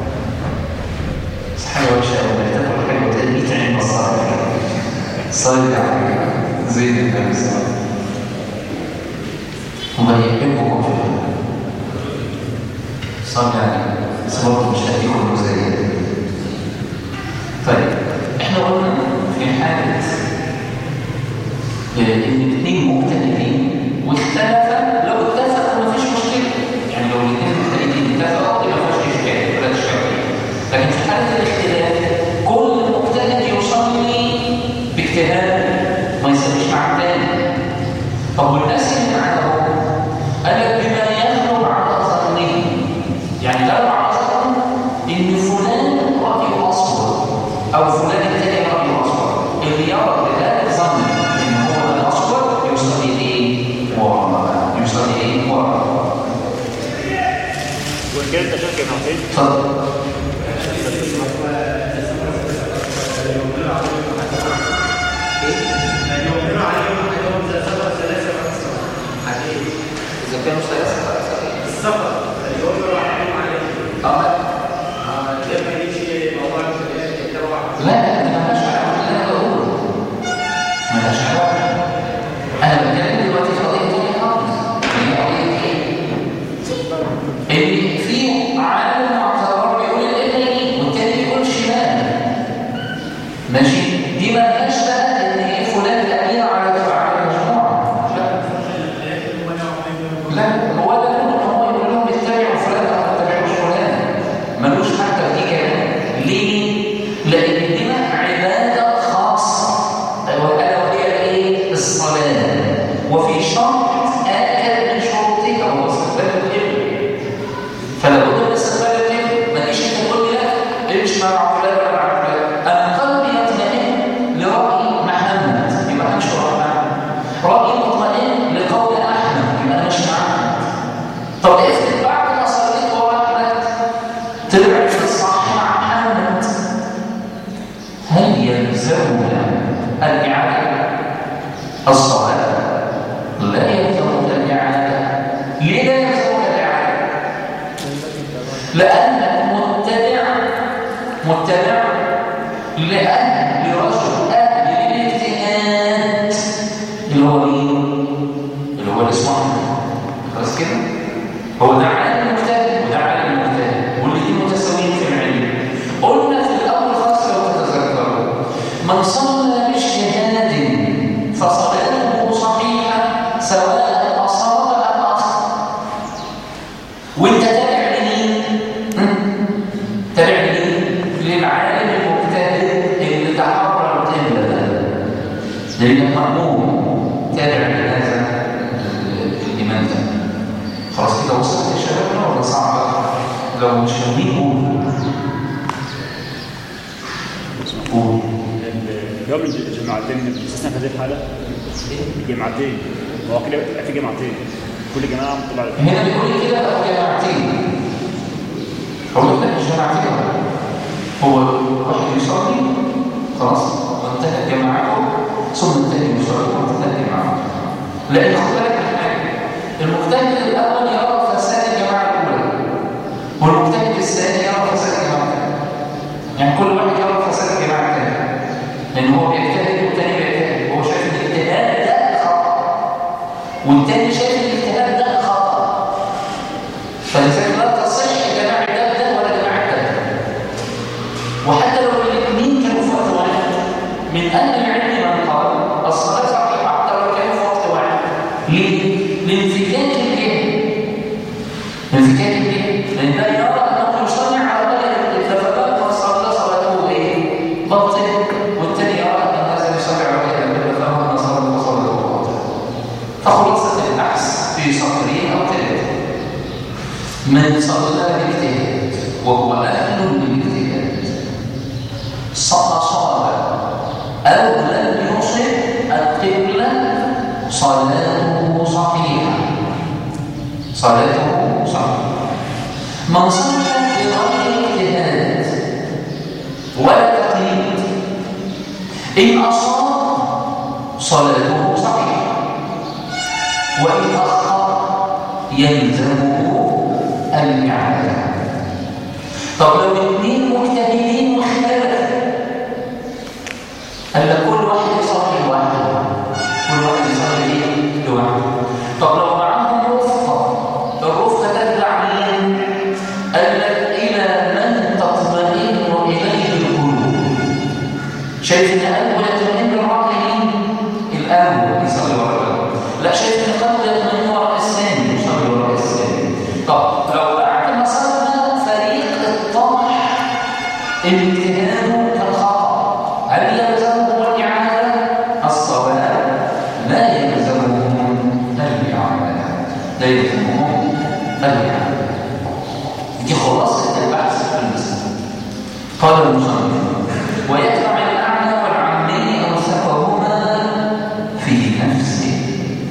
صحيح وشاء ولا تاكل حاجه وتقليك عين مصاري صلي عليك زي النبي صلى الله عليه وسلم وما يحبكم في الله صلي عليك بس برضه مش هديكم زي طيب احنا قلنا في حاله ان الاثنين مجتهدين واختلفا لو اتفقوا مفيش مشكله يعني لو الاثنين مجتهدين اتفقوا يبقى مفيش اشكال ولا اشكال لكن في حاله الاختلاف كل مجتهد يصلي باجتهاد ما يصليش مع الثاني طب والناس اللي معانا قال لك بما يغلب على ظنه يعني لو على ظن ان فلان رايه اصفر او فلان الثاني رايه اصفر اللي يرى بهذا الظن ان هو الاصفر يصلي ايه ورا يصلي ايه ورا وان كان انت شاك يا معتين اتفضل اذا كانوا ثلاثه السفر اللي هو يروح عليه اه لما يجي موضوع التروح لا لا دي مالهاش علاقه باللي انا بقوله مالهاش علاقه انا بتكلم دلوقتي في قضيه تانية خالص هي قضيه ايه؟ ان في عالم معتبر بيقول اليمين والتاني بيقول شمال ماشي دي مالهاش بقى ان ايه فلان الامير على على المجموعه لا لا هو ده ان هو يقول لهم اتبعوا فلان او ما تتبعوش فلان ملوش حتى دي كمان ليه؟ لان دي عباده خاصه الا وهي ايه؟ الصلاه وفي شرط اكد من شروطها وهو استقبال القبله فلو بد من استقبال القبله ما تجيش انت تقول لي لا امشي مع فلان ولا مع فلان انا قلبي يطمئن لراي محمد يبقى امشي ورا محمد رايي مطمئن لقول احمد يبقى انا ماشي مع احمد طب افرض بعد ما صليت ورا احمد طلعت في الصح مع محمد هل يلزمنا الاعاده الصلاه اللي هو الاسماء خلاص كده هو ده عالم مجتهد وده عالم مجتهد والاثنين متساويين في العلم قلنا في الاول خالص لو تتذكروا من صلى باجتهاد فصلاته صحيحه سواء اصاب ام اخطا وانت تابع لمين؟ هم؟ تابع لمين؟ للعالم المجتهد اللي تحرر القبله ده لانك مأمور تابع لهذا الإمام ده خلاص كده وصلت يا شباب ولا صعبة؟ لو مش فاهمين قول قول اليوم الجماعتين بتستثنى في هذه الحالة الجماعتين هو كده بتبقى في جماعتين كل جماعة مطلع هنا بيقول لي كده أو جماعتين أقول لك لا مش جماعتين هو واحد يصلي خلاص وانتهى جماعته ثم الثاني يصلي وانتهى جماعته لأن خد بالك من حاجة المجتهد الأول يرى فساد الجماعة الأولى والمجتهد الثاني يرى فساد الجماعة الثانية يعني كل واحد يرى فساد الجماعة الثانية لأن هو بيجتهد والثاني بيجتهد هو شايف ان الاجتهاد ده خطأ والثاني شايف ان الاجتهاد ده خطأ فلذلك لا تصح جماعة ده ده ولا جماعة ده وحتى لو الاثنين كانوا في وقت واحد من أهل العلم من قال الصلاة صحيحة حتى لو كانوا في وقت واحد ليه؟ لانفكاك الجهل انفكاك الجهل لأن ده يرى أنه يصلي على غير الاتفاقات وصلى صلاته إيه؟ باطل والتاني يرى أن هذا يصلي على غير الاتفاقات فهو صلاته صلاته باطل فخلاصة البحث في سطرين أو ثلاثة من صلى باجتهاد وهو أهل للاجتهاد صلى صلاة أو لم يصب القبلة صلاته صحيحة صلاته صحيحة من صلى بغير اجتهاد ولا تقليد إن أصاب صلاته صحيحة وإن أخطأ يلزمه الإعادة طب لو الاثنين مجتهدين واختلفوا قال لك كل واحد يصلي لوحده كل واحد يصلي ايه لوحده طب لو معاهم رفقه الرفقه تتبع مين قال لك الى من تطمئن اليه القلوب شايف ان اول يطمئن الراي مين الاول يصلي ورا الاول لا شايف ان قلبه يطمئن وراء الثاني يصلي وراء الثاني طب لو بعد ما صلى فريق الطمح الاجتهاد كالخطا هل يلزمهم الاعاده الصواب لا يلزمهم الاعاده لا يلزمهم الاعاده دي خلاصه البحث في المسألة قال المصنف ويتبع الاعلى والعمي اوثقهما في نفسه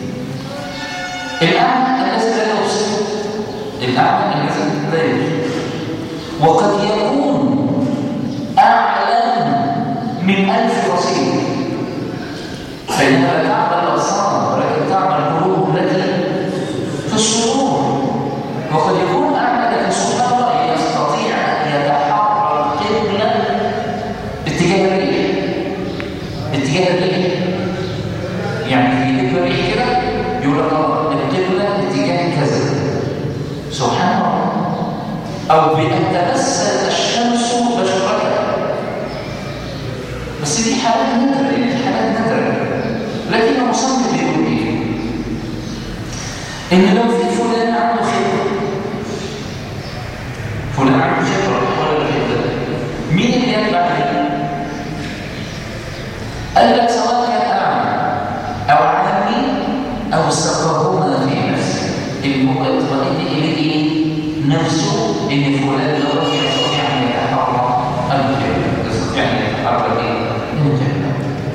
الاعلى الذي لا يوصف الاعلى الذي لا يوصف وقد يكون أعلم من ألف رصيد فإنها لا تعمل الأبصار ولكن تعمل القلوب التي في الصدور وقد يكون أعلم لكن سبحان الله يستطيع أن يتحرى القبلة اتجاه الريح اتجاه الريح يعني في ذكر الريح كده يقول لك آه، القبلة اتجاه كذا سبحان الله أو بأن تمثل الشمس بشرتها بس دي حالات نادرة دي حالات نادرة لكن المصنف بيقول إيه؟ إن لو في فلان عنده خبرة فلان عنده خبرة ولا خبرة مين اللي يتبع ليه؟ قال لك سواء كان أعمى أو عامي أو استقرهما في نفسه المؤمن يطمئن إليه نفسه ان فلان ده يستطيع ان يتحرك القبله يستطيع ان يتحرك ايه القبله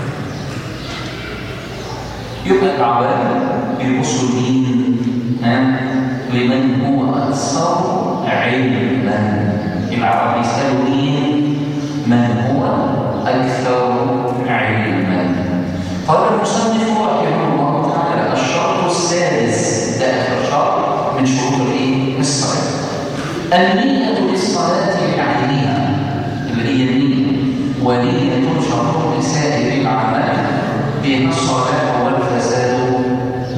يبقى العوام بيبصوا مين ها لمن هو اكثر علما العوام يسالوا مين من هو اكثر علما قال المصنف رحمه الله تعالى الشرط السادس ده اخر شرط من شروط الايه الصلاه النية للصلاة بعينها اللي هي النية ونية شرط لسائر الأعمال بها الصلاة والفساد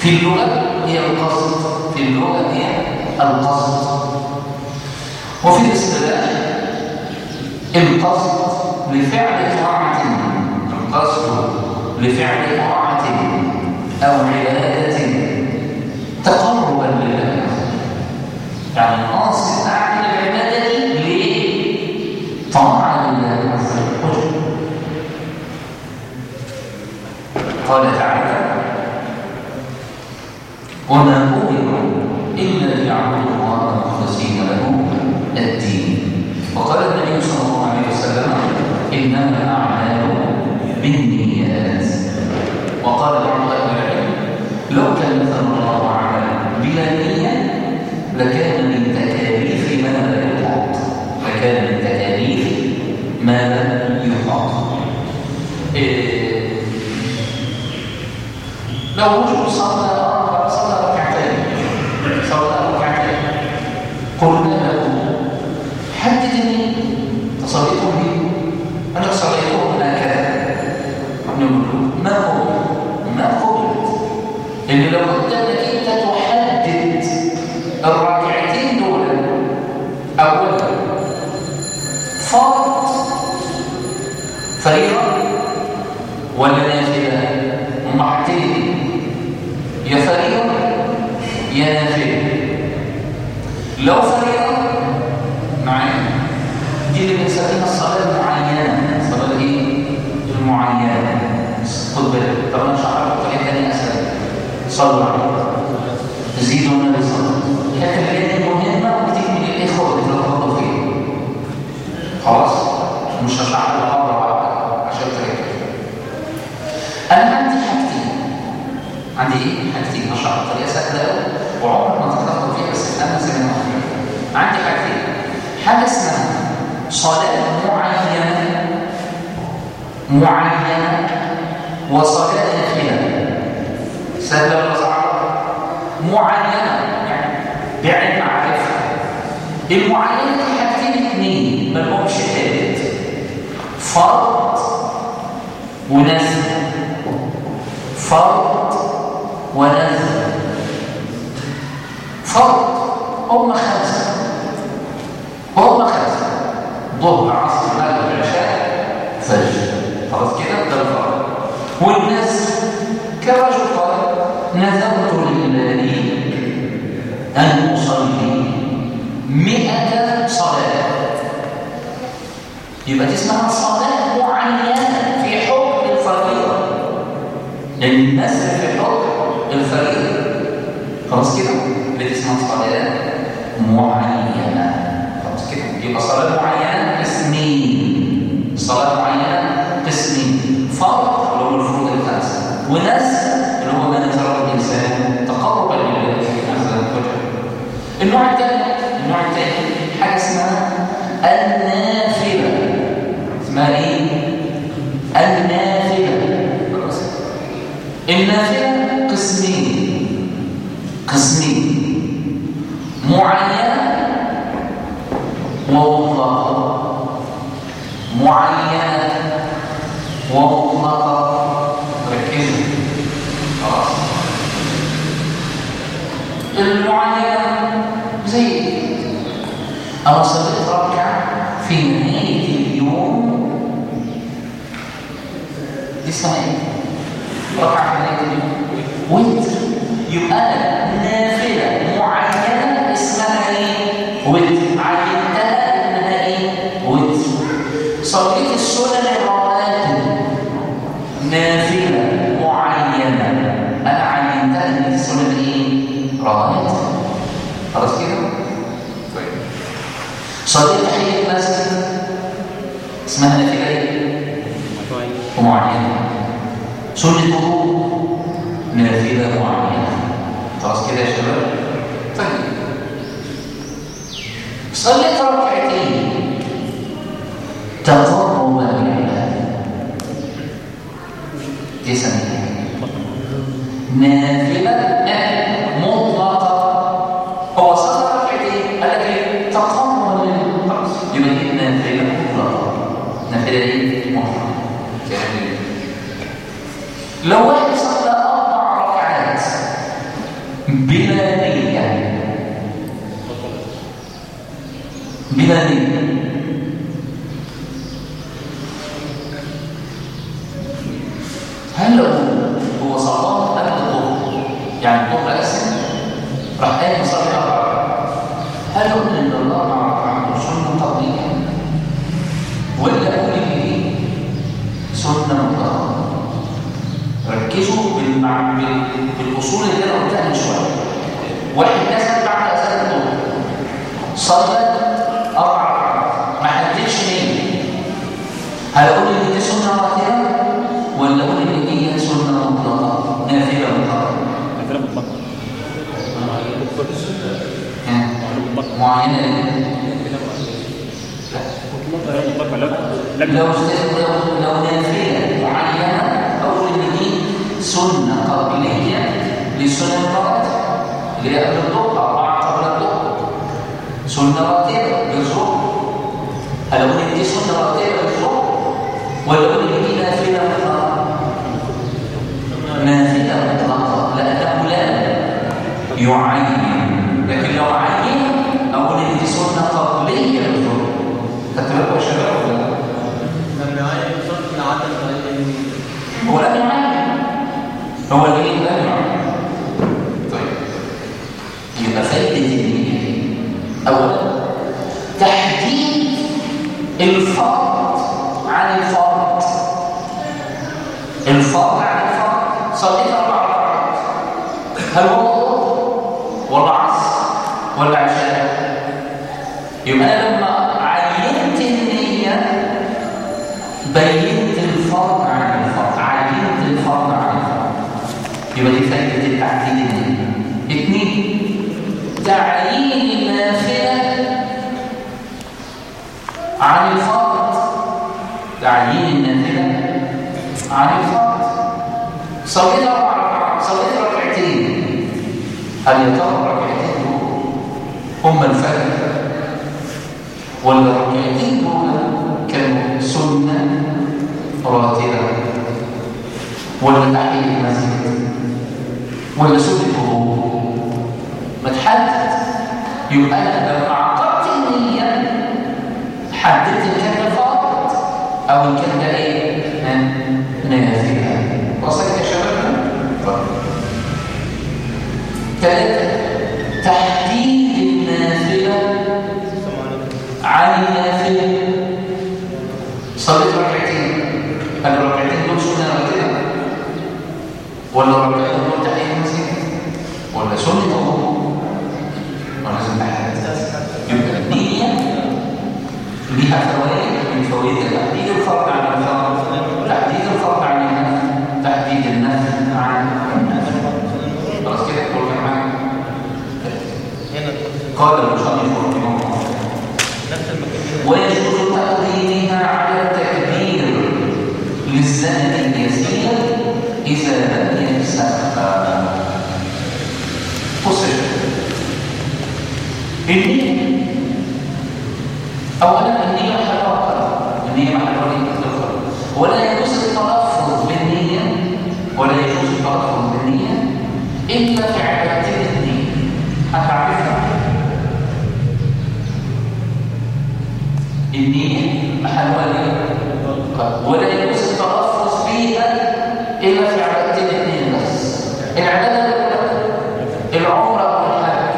في اللغة هي القصد في اللغة هي القصد وفي الاصطلاح القصد لفعل طاعة القصد لفعل طاعة أو عبادة تقربا لله يعني قاصد أعمل العبادة ليه؟ طاعة لله عز وجل قال تعالى وما أمروا إلا ليعبدوا الله مخلصين له الدين وقال النبي صلى الله عليه وسلم إنما الأعمال بالنيات وقال بعض أهل العلم لو كلفنا الله عملا بلا نية لكان من تكاليف ما لا يطاق لكان من تكاليف ما لا يطاق إيه لو رجل صلى صلى ركعتين صلى ركعتين قلنا له حددني تصليته به انا صليته هكذا نقول له ما هو ما قبلت ان لو كنت انك انت تحدد الركعتين دول اولا فرض فريضه ولا نافله هم حاجتين يا فريضه يا نافله لو فريضه معايا دي اللي بنسميها الصلاه المعينه الصلاه ايه المعينه خد بالك طب انا اشرح لك بطريقه ثانيه اسهل صلوا عليه تزيدوا النبي صلى الله عليه وسلم الحته اللي هي مهمه وكتير من الاخوه بيتلخبطوا فيها خلاص مش هشرح لك مره واحده عشان تركز انا عندي حاجتين عندي ايه حاجتين هشرح بطريقه سهله قوي وعمرك ما تتلخبط فيها بس انا زي ما عندي حاجتين حاجه اسمها صلاه معينه معينه وصلاه نافله سهله ولا صعبه معينه يعني بعين معرفه المعينه دي حاجتين اثنين ما لهمش ثالث فرض ونزل فرض ونزل فرض هم خمسة هم خمسة ظهر عصر مغرب عشاء فجر خلاص كده ده الفرض والنزل كرجل قال نذرت لله أن أصلي مئة صلاة يبقى دي اسمها صلاة معينة في حكم الفريضة لأن النزل في حكم الفريضة خلاص كده اللي اسمها صلاة معينة خلاص كده يبقى صلاة معينة قسمين صلاة معينة قسمين فرض اللي هو الفروض الخمسة ونزل اللي هو ما نزله الإنسان تقربا لله عز وجل النوع الثاني النوع الثاني حاجة اسمها النافلة اسمها ايه؟ النافلة خلاص النافلة قسمين قسمين معينة ومطلقة معينة ومطلقة ركزوا خلاص المعينة زي أنا صليت ركعة في نهاية اليوم دي اسمها ايه؟ ركعة في نهاية اليوم وتر يبقى أنا نافلة معينة اسمها ايه؟ وتر عينتها انها ايه؟ وتر صليت السنن الرواتب نافلة معينة أنا عينتها ان دي سنن ايه؟ رواتب خلاص كده؟ طيب صليت تحية المسجد اسمها نافلة ايه؟ ومعينة سنة وضوء نافلة معينة خلاص كده يا شباب؟ طيب صليت ركعتين تقربا لله دي سنة نافلة مطلقة هو صلى ركعتين قال لك ايه؟ تقربا لله خلاص يبقى دي نافلة مطلقة نافلة ايه؟ مطلقة جميل لو واحد صلى أربع ركعات ولا اقول ان دي سنه مطلقه ركزوا بالمع... بال- بالاصول اللي انا قلتها من شويه واحد نزل بعد اذان الظهر صلى اربع ركعات ما حددش مين هل اقول ان دي سنه راتبه ولا اقول ان دي سنه مطلقه نافله مطلقه مثلا مطلقة ها؟ معينه ليه؟ مثلا مطلقة لم لم لو لو لو نافله معينه اقول ان دي سنه قبليه لسنن الراتب اللي هي قبل الظهر اربعه قبل الظهر سنه راتبه للظهر هل اقول ان دي سنه راتبه للظهر ولا اقول ان دي نافله مطلقه؟ نافله مطلقه لانه لا يعين لكن لو عين اقول ان دي سنه قبليه للظهر خدت بالكم يا شباب ولا لا؟ لما يعين صرف العدد غير هو لم يعين هو اللي لم يعين طيب يبقى فايدة النية إيه؟ أولا تحديد الفرض عن الفرض الفرض عن الفرض صليت أربع ركعات هل هو ظهر ولا عصر ولا عشاء؟ يبقى أنا لما عينت النية بينت الفرض عن الفرض عينت الفرض عن الفرض يبقى دي فائدة التعديل النية اثنين تعيين النافلة عن الفرض تعيين النافلة عن الفرض صليت أربع ركعات صليت ركعتين هل يا ترى الركعتين دول هم الفجر ولا الركعتين دول كانوا سنة راتبة ولا تحقيق المسجد ولا سنة وضوء ما تحدد يبقى انا لما عقدت النية حددت ان كان ده فرض او ان كان ده ايه؟ ها؟ نافلة وصلت يا شباب؟ طيب ثلاثة تحديد النافلة عن النافلة صليت ركعتين هل الركعتين دول سنة راتبة ولا الركعتين دول تحقيق المسجد ولا سنة وضوء ولازم نحدد يبقى النية ليها فوائد من فوائد تحديد الفرض عن الفرض تحديد الفرض عن النفل تحديد النفل عن النفل خلاص كده كل معايا قال المصنف رحمه الله ويجوز تقديمها على التكبير للزمن اليسير إذا لم يفسخها فصل النية أولا النية محل القلب النية محل القلب ولا يجوز التلفظ بالنية ولا يجوز التلفظ بالنية إلا في عبادة الدين هتعرفها النية محلها ايه؟ ولا يجوز التلفظ بيها إلا في عبادتين اثنين بس العبادة الأولى العمرة والحج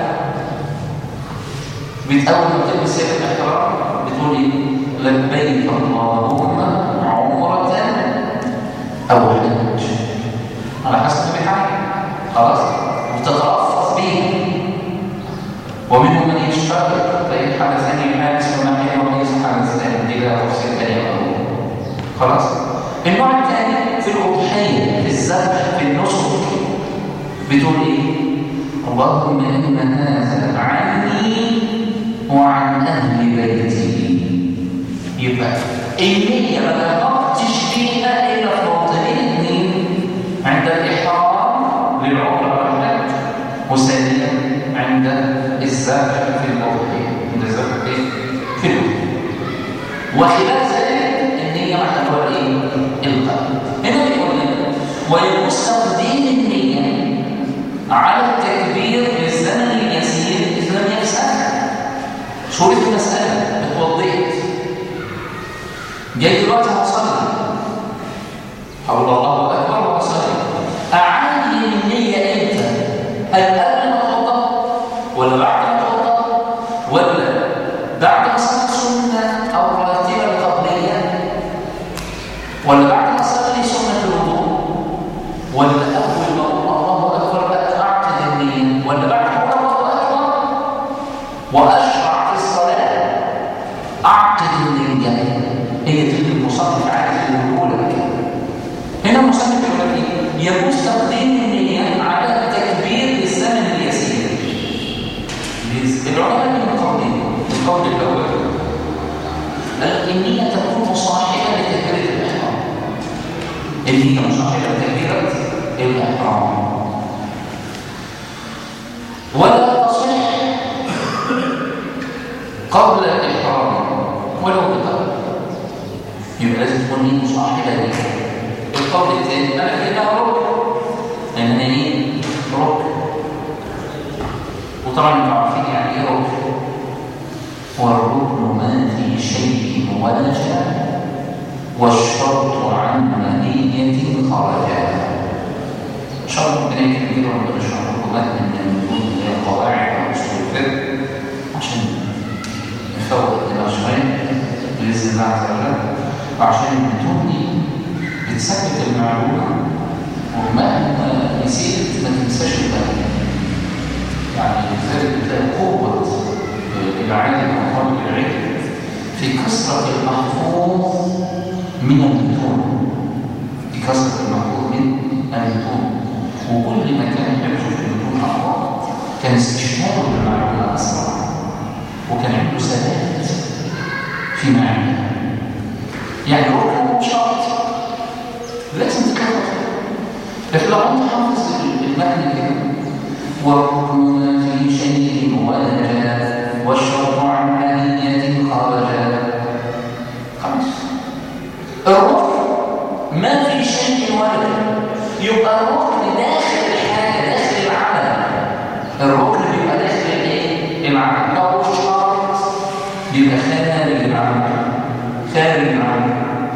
بتأول ما تلبس سيف الإحرام بتقول إيه؟ لبيك اللهم عمرة أو حج على حسب ما بتعمل خلاص وتتلفظ بيها ومنهم من يشترط فإن حدثني حادث فما كان وليس حدث دي لها تفصيل تاني خلاص النوع الثاني في الأضحية في الذبح في النسك بتقول إيه؟ اللهم إن هذا عني وعن أهل بيتي يبقى النية ما تنقطش فيها إلا في موطنين اثنين عند الإحرام للعمرة والحج وثانيا عند الذبح في الأضحية عند الذبح إيه؟ في الأضحية وخلاف ذلك النية محتوى الايه؟ القلب هنا بيقول لنا ويجوز تقديم النية على التكبير للزمن اليسير إذ لم يفسد شروط المسألة اتوضيت جاي دلوقتي هصلي حول الله أكبر وأصلي أعلم النية إمتى؟ هل قبل ما أتوضأ ولا بعد ما أتوضأ ولا بعد ما صليت سنة أو راتبة قبلية المصنف عايز يقول لك هنا المصنف يقول لك ايه؟ يجوز تقديم النية على التكبير للزمن اليسير العلماء من قولين القول الاول قال النية تكون صاحبة لتكبيرة الإحرام النية مصاحبة لتكبيرة الإحرام ولا تصح قبل الإحرام ولو بقلب يبقى لازم تكون نية مصاحبة لها القول الثاني أنا كده ركن لأن ايه ركن وطبعا انتوا عارفين يعني ايه ركن والركن ما في شيء ولا شيء والشرط عن منية خرجا شرط بنية كبيرة ربنا شرط ركومات من المتون القواعد واصول الفقه عشان نفوق دماغ شوية بإذن الله عز وجل وعشان المتون دي بتثبت المعلومة ومهما نسيت ما تنساش الباقي يعني لذلك بتلاقي قوة العلم وقوة العلم في كثرة المحفوظ من المتون في كثرة المحفوظ من المتون وكل ما كان حفظه في المتون أقوى كان استشهاده بالمعلومة أسرع وكان عنده ثبات في معنى يعني ركن شرط لازم تكرر لكن لو انت حافظ المعنى كده والركن في شيء ولجا والشرط عن آلية خرجا خلاص الركن ما في شيء ولجا يبقى الركن داخل الحاجة داخل العمل الركن بيبقى داخل الايه؟ العمل أو الشرط بيبقى خارج العمل خارج العمل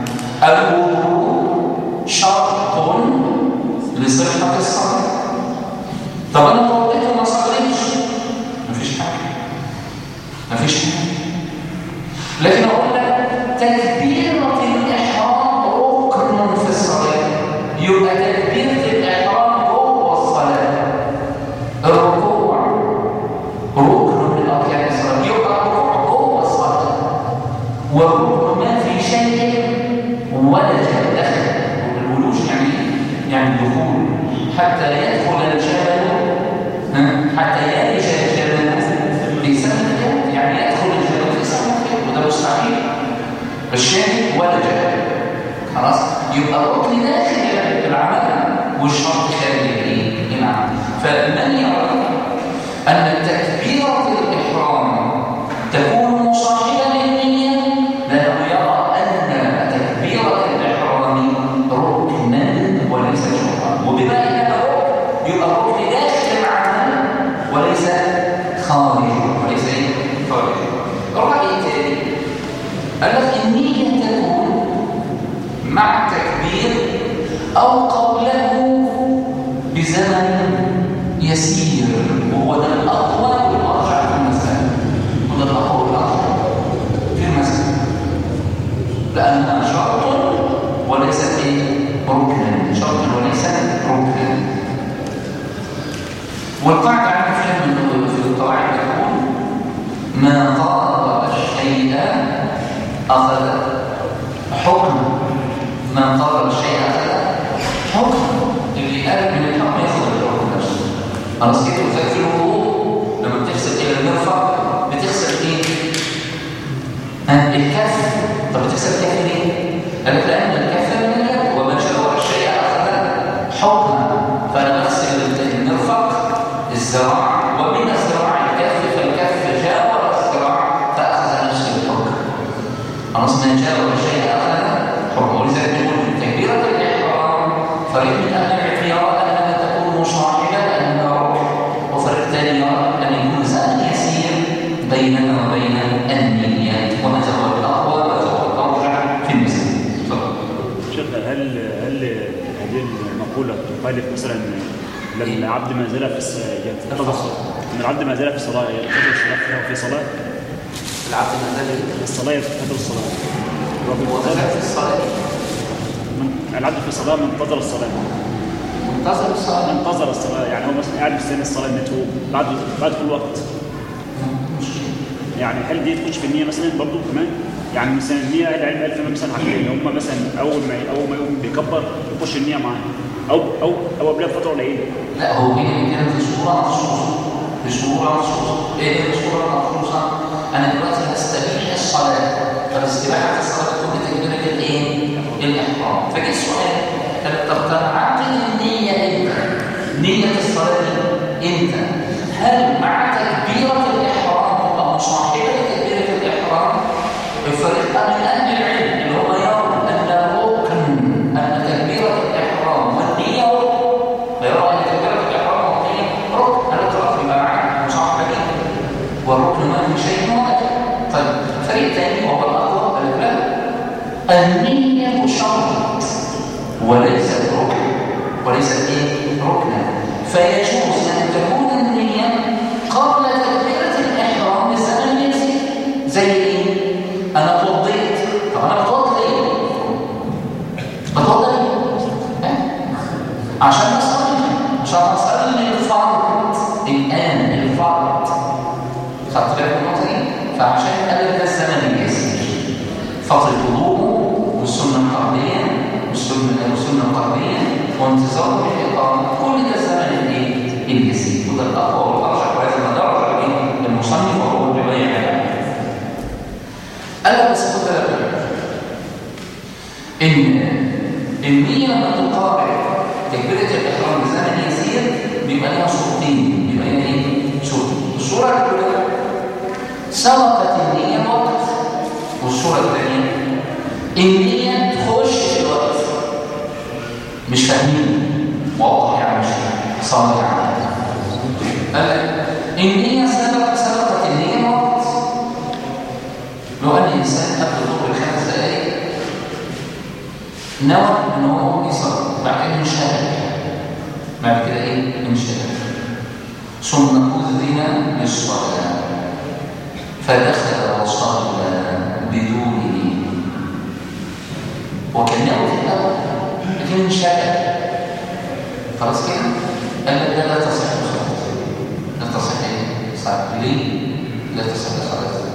الوضوء شرط لصحة الصلاة طب انا توضيت وما صليتش مفيش حاجة مفيش حاجة لكن اقول لك تكبيرة الإحرام ركن في الصلاة يبقى تكبيرة الإحرام جوه الصلاة الركوع ركن من أركان الصلاة يبقى الركوع جوه الصلاة والركن ما في شيء ولج دخل والولوج يعني يعني الدخول حتى يدخل الجبل حتى يلج الجبل في سنة يعني يدخل الجبل في سنة وده مستحيل الشاهد ولج خلاص يبقى الركن داخل العمل والشرط خارج الايه العمل فمن يرى ان تكبيره الاحرام تكون مصاحبه للنيه لانه يرى ان تكبيره الاحرام ركنا وليس شرطا وبما ان هذا ركن يبقى الركن داخل العمل وليس خارج وليس ايه خارج الراي الثاني قال لك النيه تكون مع التكبير او قبله بزمن يسير وهو ده الاقوى والارجح في المسألة وده الاقوى والارجح في المسألة لانها شرط وليست ايه ركنا شرط وليس ركنا والقاعده عندنا فيها من في القواعد تقول ما قارب الشيء اخذ حكم ما قارب الشيء اخذ حكم اللي قال من الحكم ياخذ الحكم نفسه خلاص كده وزي في الوضوء لما بتغسل الى المرفق بتغسل ايه ها الكف طب بتغسل الكف ليه قال لك لان الكف من اليد وما شاور الشيء اخذ حكما فانا اغسل المرفق الذراع ومن الذراع الكف فالكف جاور الذراع فاخذ نفس الحكم خلاص ما جاور الشيء اخذ حكم ولذلك نقول تكبيره الاحرام فريق من اهل العلم يرى انها تكون مصاحبه لانها ركن وفريق ثاني يرى ان يكون زمن يسير بيننا وبين النيات وهذا هو الاقوى وهذا هو الارجح في المسألة تفضل شيخ هل هل هذه المقولة تخالف مثلا لما العبد ما زال في الصلاة ينتظر ان العبد ما زال في الصلاة ينتظر الصلاة في صلاة العبد ما زال الصلاة ينتظر الصلاة هو ما زال في الصلاه من- العبد في الصلاة منتظر الصلاة منتظر الصلاه منتظر الصلاة يعني هو مثلا قاعد مستني الصلاة انه بعد بعد كل وقت مشكله يعني هل دي تخش في النية مثلا برضه كمان يعني مثلا النية اهل العلم قال فيها مثلا حاجتين ان هم مثلا اول ما اول ما يقوم بيكبر يخش النية معاه او او او قبلها بفتره قليله لا هو هنا بيتكلم في صورة مخصوصة في صورة مخصوصة ايه هي الصورة المخصوصة؟ أنا دلوقتي هستبيح الصلاة فالاستباحة الصلاة تكون بتكبيرة الايه؟ الإحرام فجي السؤال طب طب تعقد النية امتى؟ نية الصلاة دي امتى؟ هل مع تكبيرة الإحرام أو مصاحبة تكبيرة الإحرام؟ الفريق من أهل العلم اللي هم يرون أن ركن أن تكبيرة الإحرام والنية ركن فيرى أن تكبيرة الإحرام والنية ركن أنا ترى فيما معنى مصاحبة دي والركن ما في شيء واحد طيب فريق ثاني وهو الأقوى قال لا النية شرط وليست ركن وليست ايه ركنا فيجوز ان تكون النية قبل تكبيرة الإحرام بزمن يسير زي ايه؟ أنا توضيت طب أنا بتوضى ليه؟ بتوضى ليه؟ ها؟ عشان أصلي عشان أصلي الفرض الآن الفرض خدت بالك من النقطة دي؟ فعشان قبل ده الزمن اليسير فترة وضوءه والسنة القرنية والسنة والسنة القرنية وانتظاره بالإقامة كل ده الزمن الايه؟ اليسير وده الأقوى والأرجح ولازم ندرج عليه المصنف وهو بيبين عليه ألا بس خد بالك إن النية لما تقابل تكبيرة الإحرام بزمن يسير بيبقى لها شروطين بيبقى لها إيه؟ شروطين الصورة الأولى سبقت النية الوقت والصورة الثانية النية تخش في الوقت مش فاهمين واضح يعني مش صادق يعني قال لك النية سبق سبقت النية الوقت لو أن الإنسان قبل الظهر بخمس دقائق نوى ان هو يصلي بعد كده انشغل بعد كده ايه انشغل ثم اذن للصلاه فدخل وصلى بدونه وكان نوى في الاول لكن انشغل خلاص كده قال لك لا لا تصح صلاته لا تصح ايه صلاته ليه لا تصح صلاته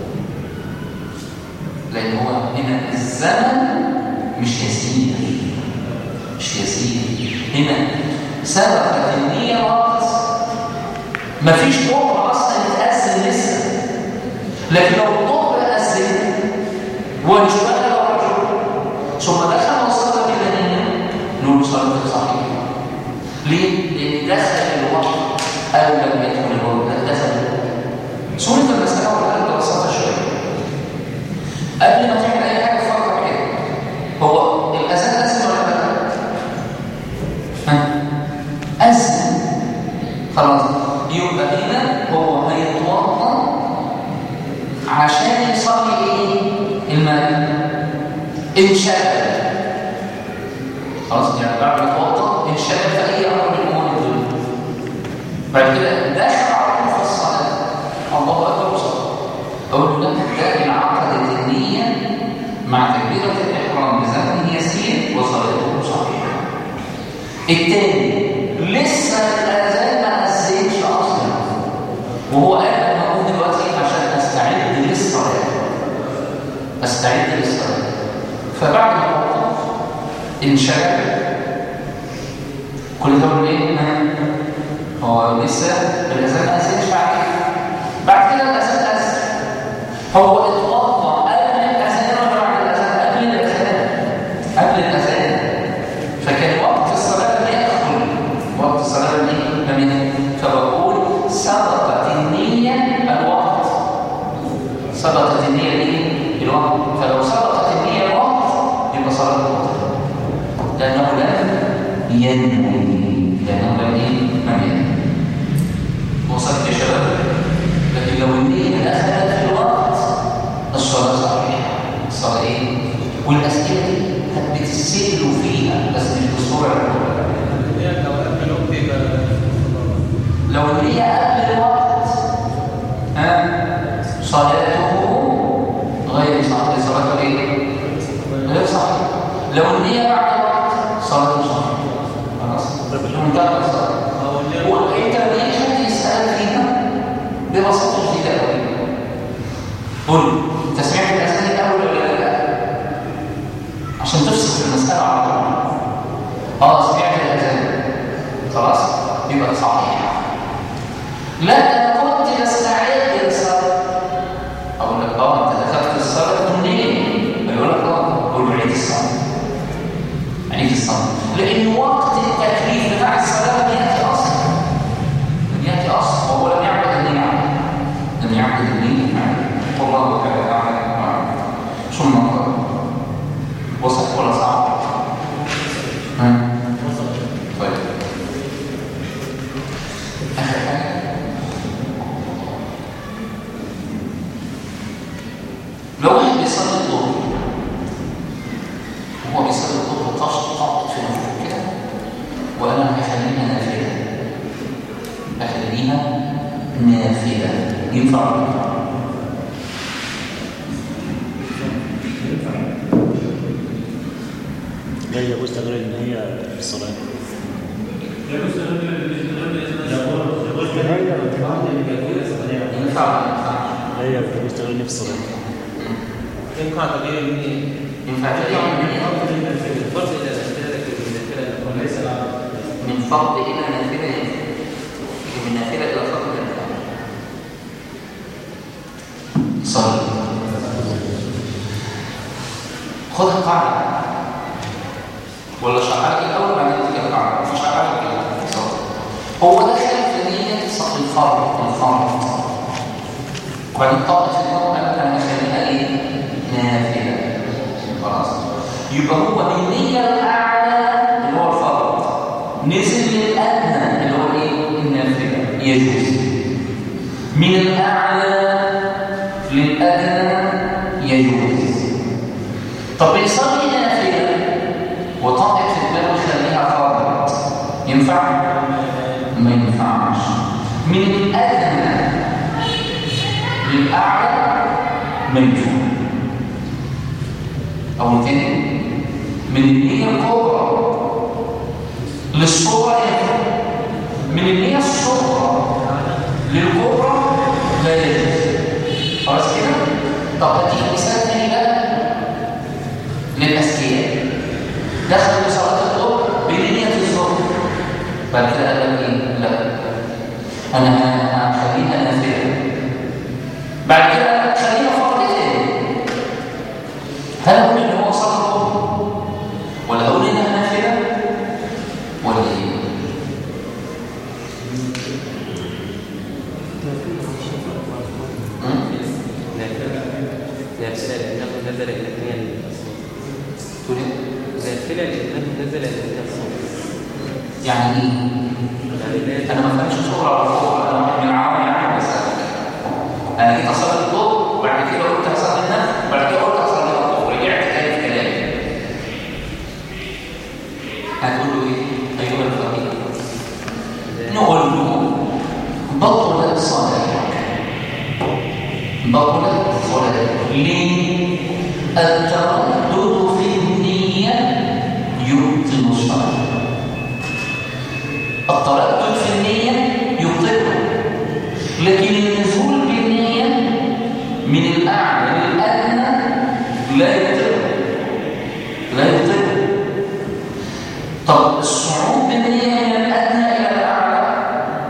لان هو هنا الزمن مش يسير مش يسير هنا سبقت النية وقت مفيش ظهر اصلا يتأذن لسه لكن لو الظهر أذن وانشغل الرجل ثم دخل وصلى بالنية نقول صلاة صحيحة ليه؟ لأن دخل الوقت أو لم يدخل الوقت لا دخل الوقت سورة المسألة والآن ببساطة شوية قبل ما تعمل أي حاجة فكر كده هو الأذان أذن ولا لا؟ ها؟ أذن خلاص يبقى هنا هو هيتوضا عشان يصلي ايه؟ المغرب انشغل خلاص يعني بعد ما يتوضا انشغل في اي امر من الامور دول بعد كده دخل على طول في الصلاه الله اكبر وصلى اقول له ده انعقدت النيه مع تكبيره الاحرام بزمن يسير وصلاته صحيحه الثاني لسه الاذان ما اذنش اصلا وهو قال انا هقوم دلوقتي عشان استعد للصلاه استعد للصلاه فبعد ما وقف انشغل كل ده بيقول ايه هو لسه الاذان ما اذنش بعد كده بعد كده الاذان اذن هو اتوضا قبل الاذان ولا بعد الاذان قبل الاذان قبل الاذان فكان وقت الصلاه لم يدخل وقت الصلاه لم إيه؟ لم يدخل فبقول سبقت النيه الوقت سبقت النيه الايه الوقت فلو سبقت النيه الوقت يبقى صلاه الوقت لانه لم ينوي لانه لم ايه لم ينوي وصلت يا شباب لكن لو النيه دخلت في الوقت الصلاه صحيحه الصلاه ايه والاسئله دي بتسالوا فيها بس مش بالصوره الأولى. لو النية قبل الوقت ها صلاته غير صحيحة صلاته ايه؟ غير صحيحة لو النية بعد الوقت صلاته صحيحة خلاص منتهى الصلاة وانت لما يجي حد يسأل فيها ببساطة شديدة قوي قول انت سمعت الأذان الأول عشان تفصل في المسألة على طول اه سمعت الأذان خلاص يبقى صحيح لا أنا كنت بستعد للصلاة أقول لك اه أنت دخلت الصلاة منين؟ يقول لك اه قول له عيد الصلاة عيد الصلاة لأن وقت التكليف بتاع الصلاة لم يأتي أصلا لم يأتي أصلا وهو لم يعبد النعم لم يعبد النعم والله تعالى أعلم ثم وصف ولا صعب؟ ها؟ طيب آخر حاجة لو واحد بيصلي الظهر وهو بيصلي الظهر طاش طاقت في نفسه كده وانا هخليها نافله هخليها نافله ينفع ولا ما ينفع؟ لا يجوز تغيير ان هي في الصلاه يجوز تغير يجوز ينفع ولا ما ينفعش؟ لا يجوز تغيير ان هي في الصلاه ينفع تغيير من ينفع تغيير من الفرض الى النافله لكن من النافله وليس من فرض الى نافله ينفع من نافله الى فرض ينفع صلي خدها قاعده ولا شرحها لك الاول بعدين تيجي القاعده مش شرحها لك كده صلي. هو دخل في نيه صلي الفرض الفرض وبعدين طاقه النوم قال لك انا هخليها ايه نافله خلاص يبقى هو بالنيه الاعلى اللي هو الفرض نزل للادنى اللي هو ايه النافله يجوز من الاعلى للادنى يجوز طب بيصلي نافله وطاقه الباب يخليها فرض ينفع ما ينفعش من الادنى للاعلى ما ينفع او تاني من النية الكبرى للصغرى ينفع من النية الصغرى للكبرى لا يجوز خلاص كده طب اديك مثال تاني بقى للاذكياء دخل لصلاه الظهر بنية الظهر بعد كده قال لك ايه لا انا هخليها نافله بعد كده خليها فرض تاني هل اقول ان هو صلاه الظهر ولا اقول انها نافله ولا ايه أمم؟ نافله نافله لانه نزل الى الدنيا تقول ايه نافله لانه نزل الى الدنيا يعني ايه يعني لا انا ما فهمتش صوره على الظهر انا من العوام يعني بس انا جيت اصلي الظهر وبعد كده قلت هصلي النفل وبعد كده قلت هصلي الظهر ورجعت تاني في كلامي هتقول له ايه ايها الفقيه نقول له بطلت صلاتك بطلت صلاتك ليه التردد في النية يبطل الصلاة التردد في النية يبطله لكن النزول بالنية من الأعلى للأدنى لا يبطله لا يبطله طب الصعود بالنية من الأدنى إلى الأعلى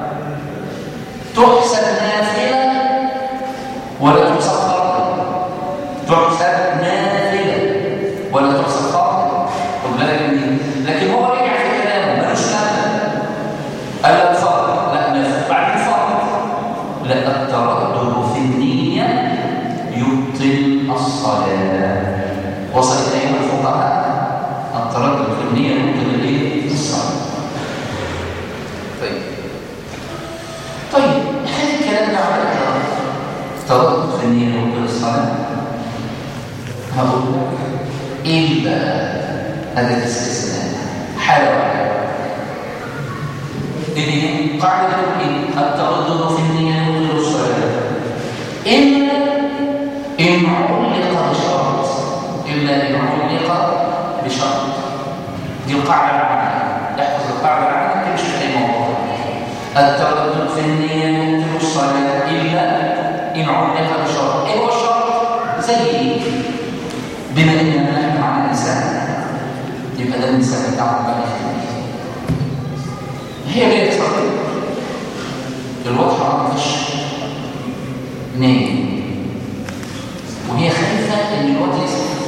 تحسب نافلة ولا تحسب فرضا تحسب نافلة ولا تحسب فرضا خد بالك من دي لكن هو رجع في كلامه ملوش نافلة قال لا فرض لا نافلة بعدين فرض لا التردد في النية يبطل الصلاة وصلت أيها الفقهاء التردد في النية يبطل الايه؟ الصلاة طيب طيب هل الكلام ده على التردد في النية يبطل الصلاة؟ هقول لك إلا هذا الاستثناء حالة واحدة إذن قاعدة إيه؟ التردد في النية يبطل الصلاة إلا إن علق بشرط إلا إن علق بشرط دي القاعدة العامة احفظ القاعدة العامة تمشي في أي موضوع التردد في النية يبطل الصلاة إلا إن علق بشرط إيه هو الشرط؟ زي إيه؟ بما إننا نحن عن الإنسان بتاعهم بقى يختلف. هي ليه تصلي الواضحه مفيش نايم وهي خايفه ان الواد يسقط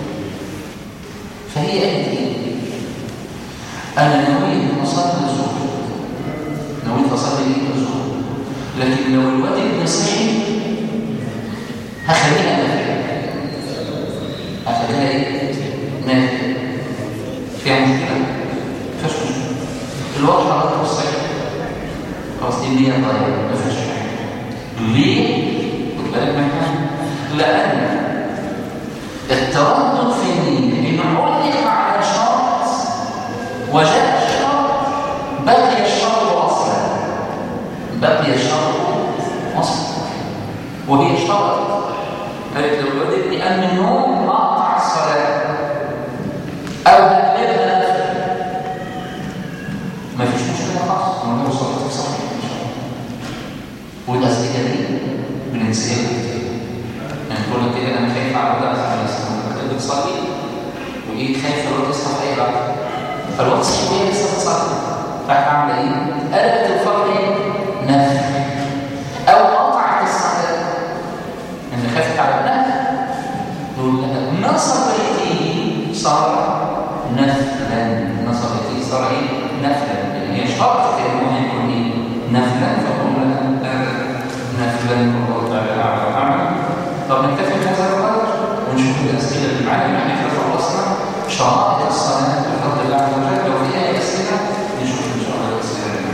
فهي قالت ايه انا نويت اصلي الظهر نويت اصلي ايه الظهر لكن لو الواد ابن صحي هخليها نافله هخليها ايه نافله فيها مشكله مفيش مشكله الواد حركته الصحي خلاص دي النيه ضايعه مفيش حاجه ليه خد بالك من حاجه لان التردد في النيه انه علق على شرط وجاء الشرط بقي الشرط اصلا بقي الشرط اصلا وهي اشترط قالت لو الواد ابني قام من النوم اقطع الصلاه او هقلبها ما فيش مشكله خالص ما هو صلاتك صحيحه ان شاء الله والاسئله دي بننساها كتير يعني تقول لك كده انا خايف على الولد عليه السلام انت بتصلي وايه خايف الولد يصحى في اي لحظه فالوقت صحي وهي لسه بتصلي راح عامله ايه؟ قلبت الفرق ايه؟ نفل او قطعت الصلاه ان خافت على ابنها نقول لها نصبتي صار نفلا نصبتي صار ايه؟ نفلا لان هي شرط انه يكون ايه؟ نفلا فقلنا لها نفلا والله تعالى اعلى واعلم طب نكتفي بهذا القدر ونشوف الاسئله اللي معانا احنا كده خلصنا شرائط الصلاه بفضل الله عز وجل لو في اي اسئله نشوف ان شاء الله الاسئله اللي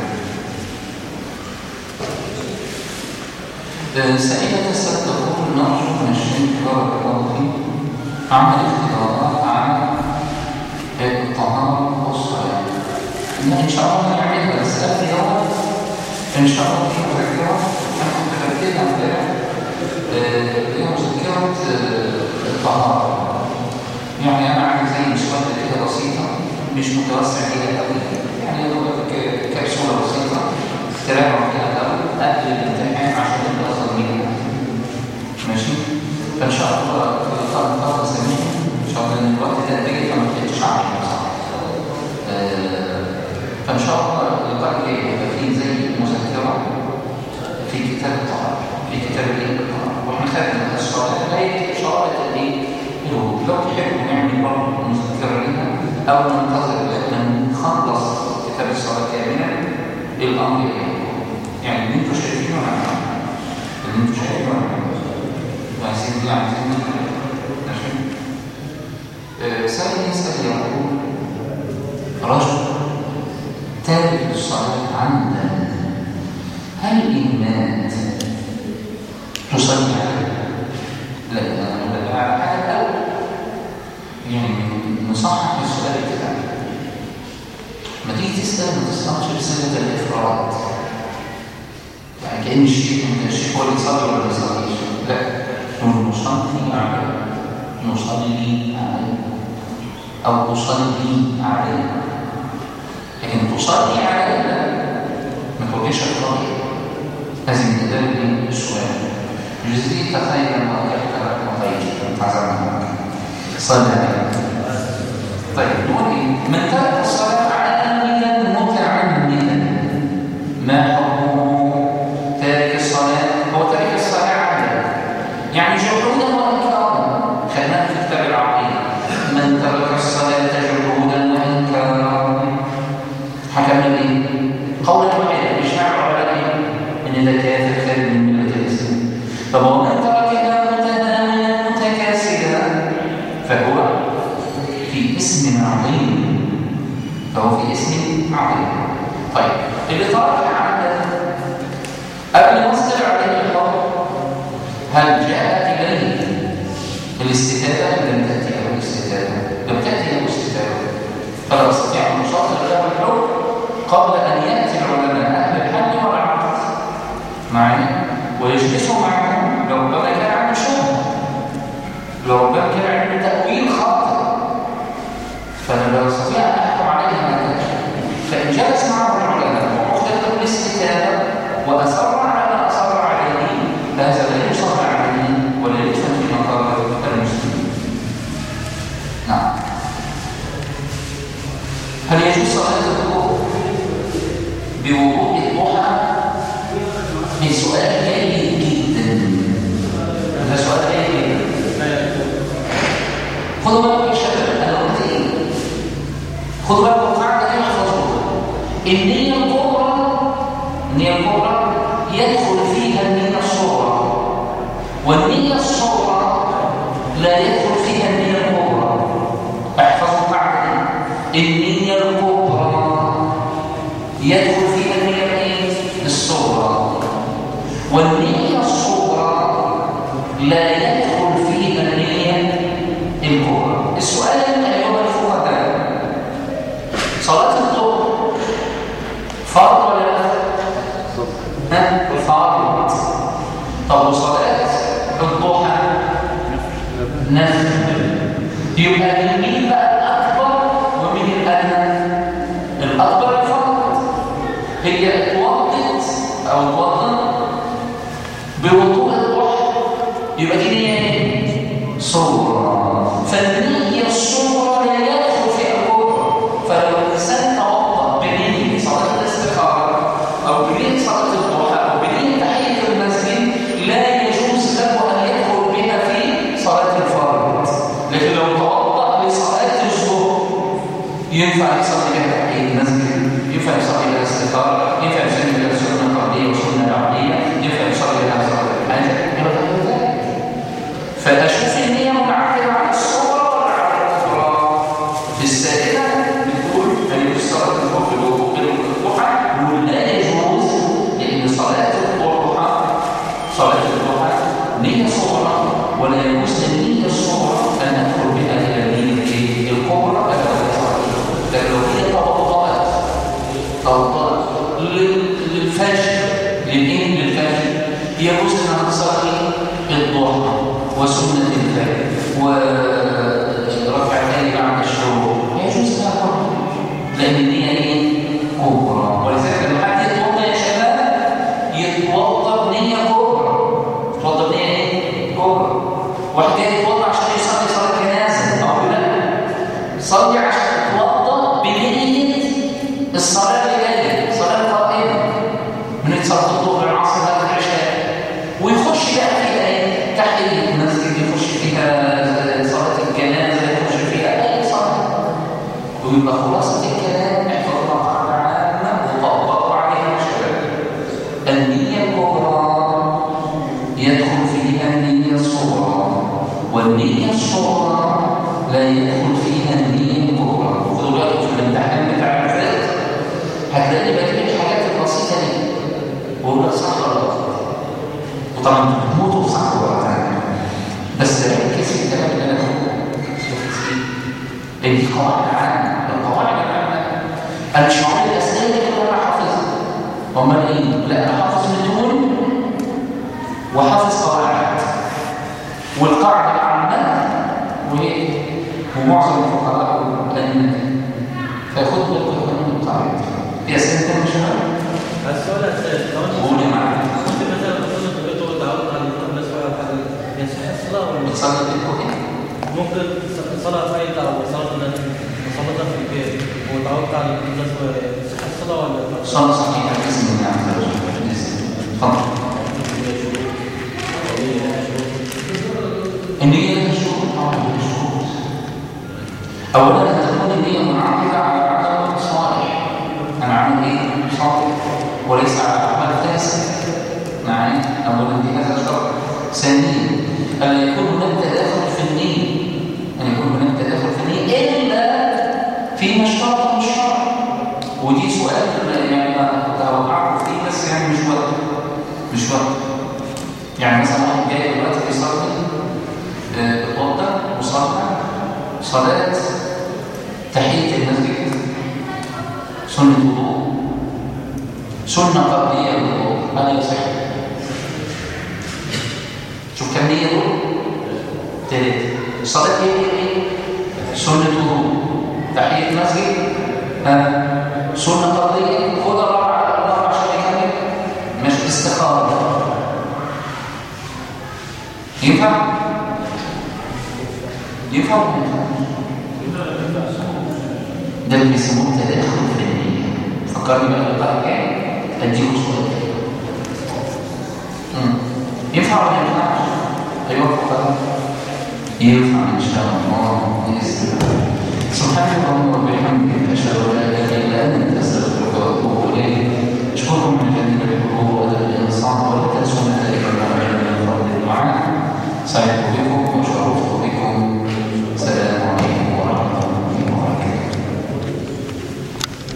معانا. سائلة السبت تقول نرجو من الشيخ بارك الله فيه عمل اختبارات عن الطهارة والصلاة. إن إن شاء الله نعملها بس قبل يوم إن شاء الله في مذكرة أنا كنت بكتبها امبارح هي مذكرة الطهارة يعني أنا عامل زي مسودة كده بسيطة مش متوسع كده قوي يعني يا دوبك كبسولة بسيطة تراجع فيها الأول قبل الامتحان عشان تبقى صغيرة ماشي فإن شاء الله في لقاء لقاء سميع إن شاء الله إن الوقت ده بيجي فما تبقاش عامل فإن شاء الله اللقاء الجاي هيبقى فيه زي مذكرة في كتاب الطهارة في كتاب الايه واحنا خدنا الشرائط لغايه شرائط الايه الوضوء لو تحبوا نعمل برضه مذكره لنا او ننتظر لما نخلص كتاب الصلاه كاملا الامر ايه يعني اللي انتوا شايفينه انا اللي انتوا شايفينه انا عايزين دي عايزين ماشي سائل يسال يقول رجل تارك للصلاه عمدا هل إن مات تصلي عليه؟ لا أنا بدأ على حاجة الأول يعني نصحح السؤال كده ما تيجي تسأل ما تسألش رسالة الإفراد يعني كأن الشيخ من الشيخ هو اللي يصلي ولا ما يصليش لا نقول نصلي عليه نصلي عليه أو أصلي عليه لكن تصلي عليه لا ما توجهش الطريق لازم ندرب السؤال جزئية تخيل ما يحترق مطيش تعزمنا صلى عليه طيب نقول ايه من ترك الصلاة عاملا متعمدا ما حكمه تارك الصلاة هو تارك الصلاة عاملا يعني جحودا وانكارا خلينا في كتاب العقيدة من ترك الصلاة جحودا وانكارا حكمنا ايه قولا واحدا اجماع على ايه ان ده كافر خارج من مله الاسلام طب ومن تركها متهاونا متكاسلا فهو في اسم عظيم فهو في اسم عظيم طيب اللي ترك عمدا قبل ما يصدر عليه الحكم هل جاء اليه الاستتابه لم تاتي له الاستتابه لم تاتي له الاستتابه فلا يستطيع ان يصدر له الحكم قبل أن يأتي العلماء أهل الحل والعقد معايا ويجلسوا معهم لو ربما كان عنده شبهة لو ربما كان عنده تأويل خاطئ فأنا لا أستطيع أن أحكم عليه ما فإن جلس معه العلماء وعقد له الاستتابة وأصر على ما أصر عليه فهذا لا يصر عليه ولا يدفن في مقابر المسلمين نعم هل يجوز صلاة الظهر بوضوء الضحى؟ ده سؤال جيد جدا ده سؤال جيد جدا خدوا بالكم يا شباب انا قلت ايه؟ خدوا بالكم القاعده دي محفظوها النية الكبرى النية الكبرى يدخل فيها النية الصغرى والنية الصغرى لا يدخل فيها النية الكبرى احفظوا القاعده دي النية الكبرى يدخل فيها النية الايه؟ الصغرى والنية الصغرى لا يدخل فيها النية الكبرى السؤال أيها الفقهاء صلاة الظهر فرض ولا لا؟ ها؟ فرض طب وصلاة الضحى نفل يبقى من مين بقى الأكبر ومين الأدنى؟ الأكبر الفرض هي اتوضت أو اتوضت بوضوء الضحى يبقى دي نية ايه؟ صغرى فالنية الصغرى لا يدخل فيها الكبرى فلو الإنسان توضأ بنية صلاة الاستخارة أو بنية صلاة الضحى أو بنية تحية المسجد لا يجوز له أن يدخل بها في صلاة الفرض لكن لو توضأ لصلاة الظهر ينفع يصلي بها تحية المسجد ينفع يصلي بها استخارة ينفع يصلي بها سنة قبلية وسنة بعدية ينفع يصلي بها صلاة الحاجة يبقى ده ذلك فأشوف النية منعكرة على الصغرى ولا على الكبرى السائلة بتقول هل يجوز صلاة الظهر بوضوء الضحى ولا يجوز لأن صلاة الضحى صلاة الضحى نية صغرى ولا يجوز للنية الصغرى أن ندخل بها إلى النية الكبرى ألا لكن لو هي توضأت توضأت لل- للفجر للإيه للفجر يجوز أن تصلي الضحى وسنة الفجر وركعتين بعد الشروق يجوز لها برضه لأن النية إيه؟ كبرى ولذلك لما حد يتوضأ يا شباب يتوضأ بنية كبرى يتوضأ بنية إيه؟ كبرى واحد جاي يتوضأ عشان يصلي صلاة جنازة أو لا صلي عشان تتوضأ بنية الصلاة اللي جاية الصلاة القائمة من صلاة الظهر العصر بعد العشاء ويخش بقى فيها ايه؟ تحية المسجد يخش فيها صلاة الجنازة يخش فيها أي صلاة ويبقى خلاصة الكلام احفظنا قاعدة عامة وطبقوا عليها يا شباب النية الكبرى يدخل فيها النية الصغرى والنية الصغرى لا يدخل فيها النية الكبرى خدوا بالكم في الامتحان بتاع الفقه هتلاقي بجيب الحاجات البسيطة دي وأقول لك صح ولا غلط وطبعا بتموتوا في صح ولا غلط بس ركز في الكلام اللي انا بقوله ركز فيه لان دي قواعد عامه القواعد العامه انا مش معقول الاسئله دي كلها انا حافظها امال ايه؟ لا انا حافظ متون وحافظ قواعد والقاعده العامه وايه؟ ومعظم الفقهاء الائمه فياخد بالكم من القاعده في اسئله تانيه يا شباب؟ السؤال الثالث لو انت قول يا معلم كنت مثلا بتصلي في البيت وتعودت على النوم شويه ولا حاجه يصح الصلاه ولا بتصلي بالكم ايه؟ ممكن صلاه فايته او صلاه الناس صلاتها في البيت وتعودت على الناس يصح الصلاه ولا صلى صحيح باسم الله عز وجل بإذن الله. اتفضل النية لها شروط اه لها شروط اولا ان تكون النية منعقدة على عمل صالح انا عامل ايه صالح وليس على عمل فاسد معايا اولا دي هذا شرط ثانيا الا يكون هناك تداخل في النية ان يكون هناك تداخل في النية الا فيما اشترط الشرع ودي سؤال يعني انا كنت هوقعكم فيه بس يعني مش وقت مش وقت يعني مثلا واحد جاي دلوقتي بيصلي آه، اتوضا وصلى صلاه تحيه المسجد سنه وضوء سنه قبليه للوضوء هل يصح؟ شوف كم نيه دول؟ ثلاثه الصلاه هي هي ايه؟ سنه وضوء تحيه مسجد ها سنه قبليه خد الرابعه الرابعه عشان يكمل مش استخاره ينفع؟ ينفع ولا ما ينفعش؟ ده اللي بيسموه تداخل في النية فكرني بقى بالقاعدة كام اديكوا سؤال مم. ينفع ولا ما ينفعش؟ ايوه فقط ينفع ان شاء الله باذن الله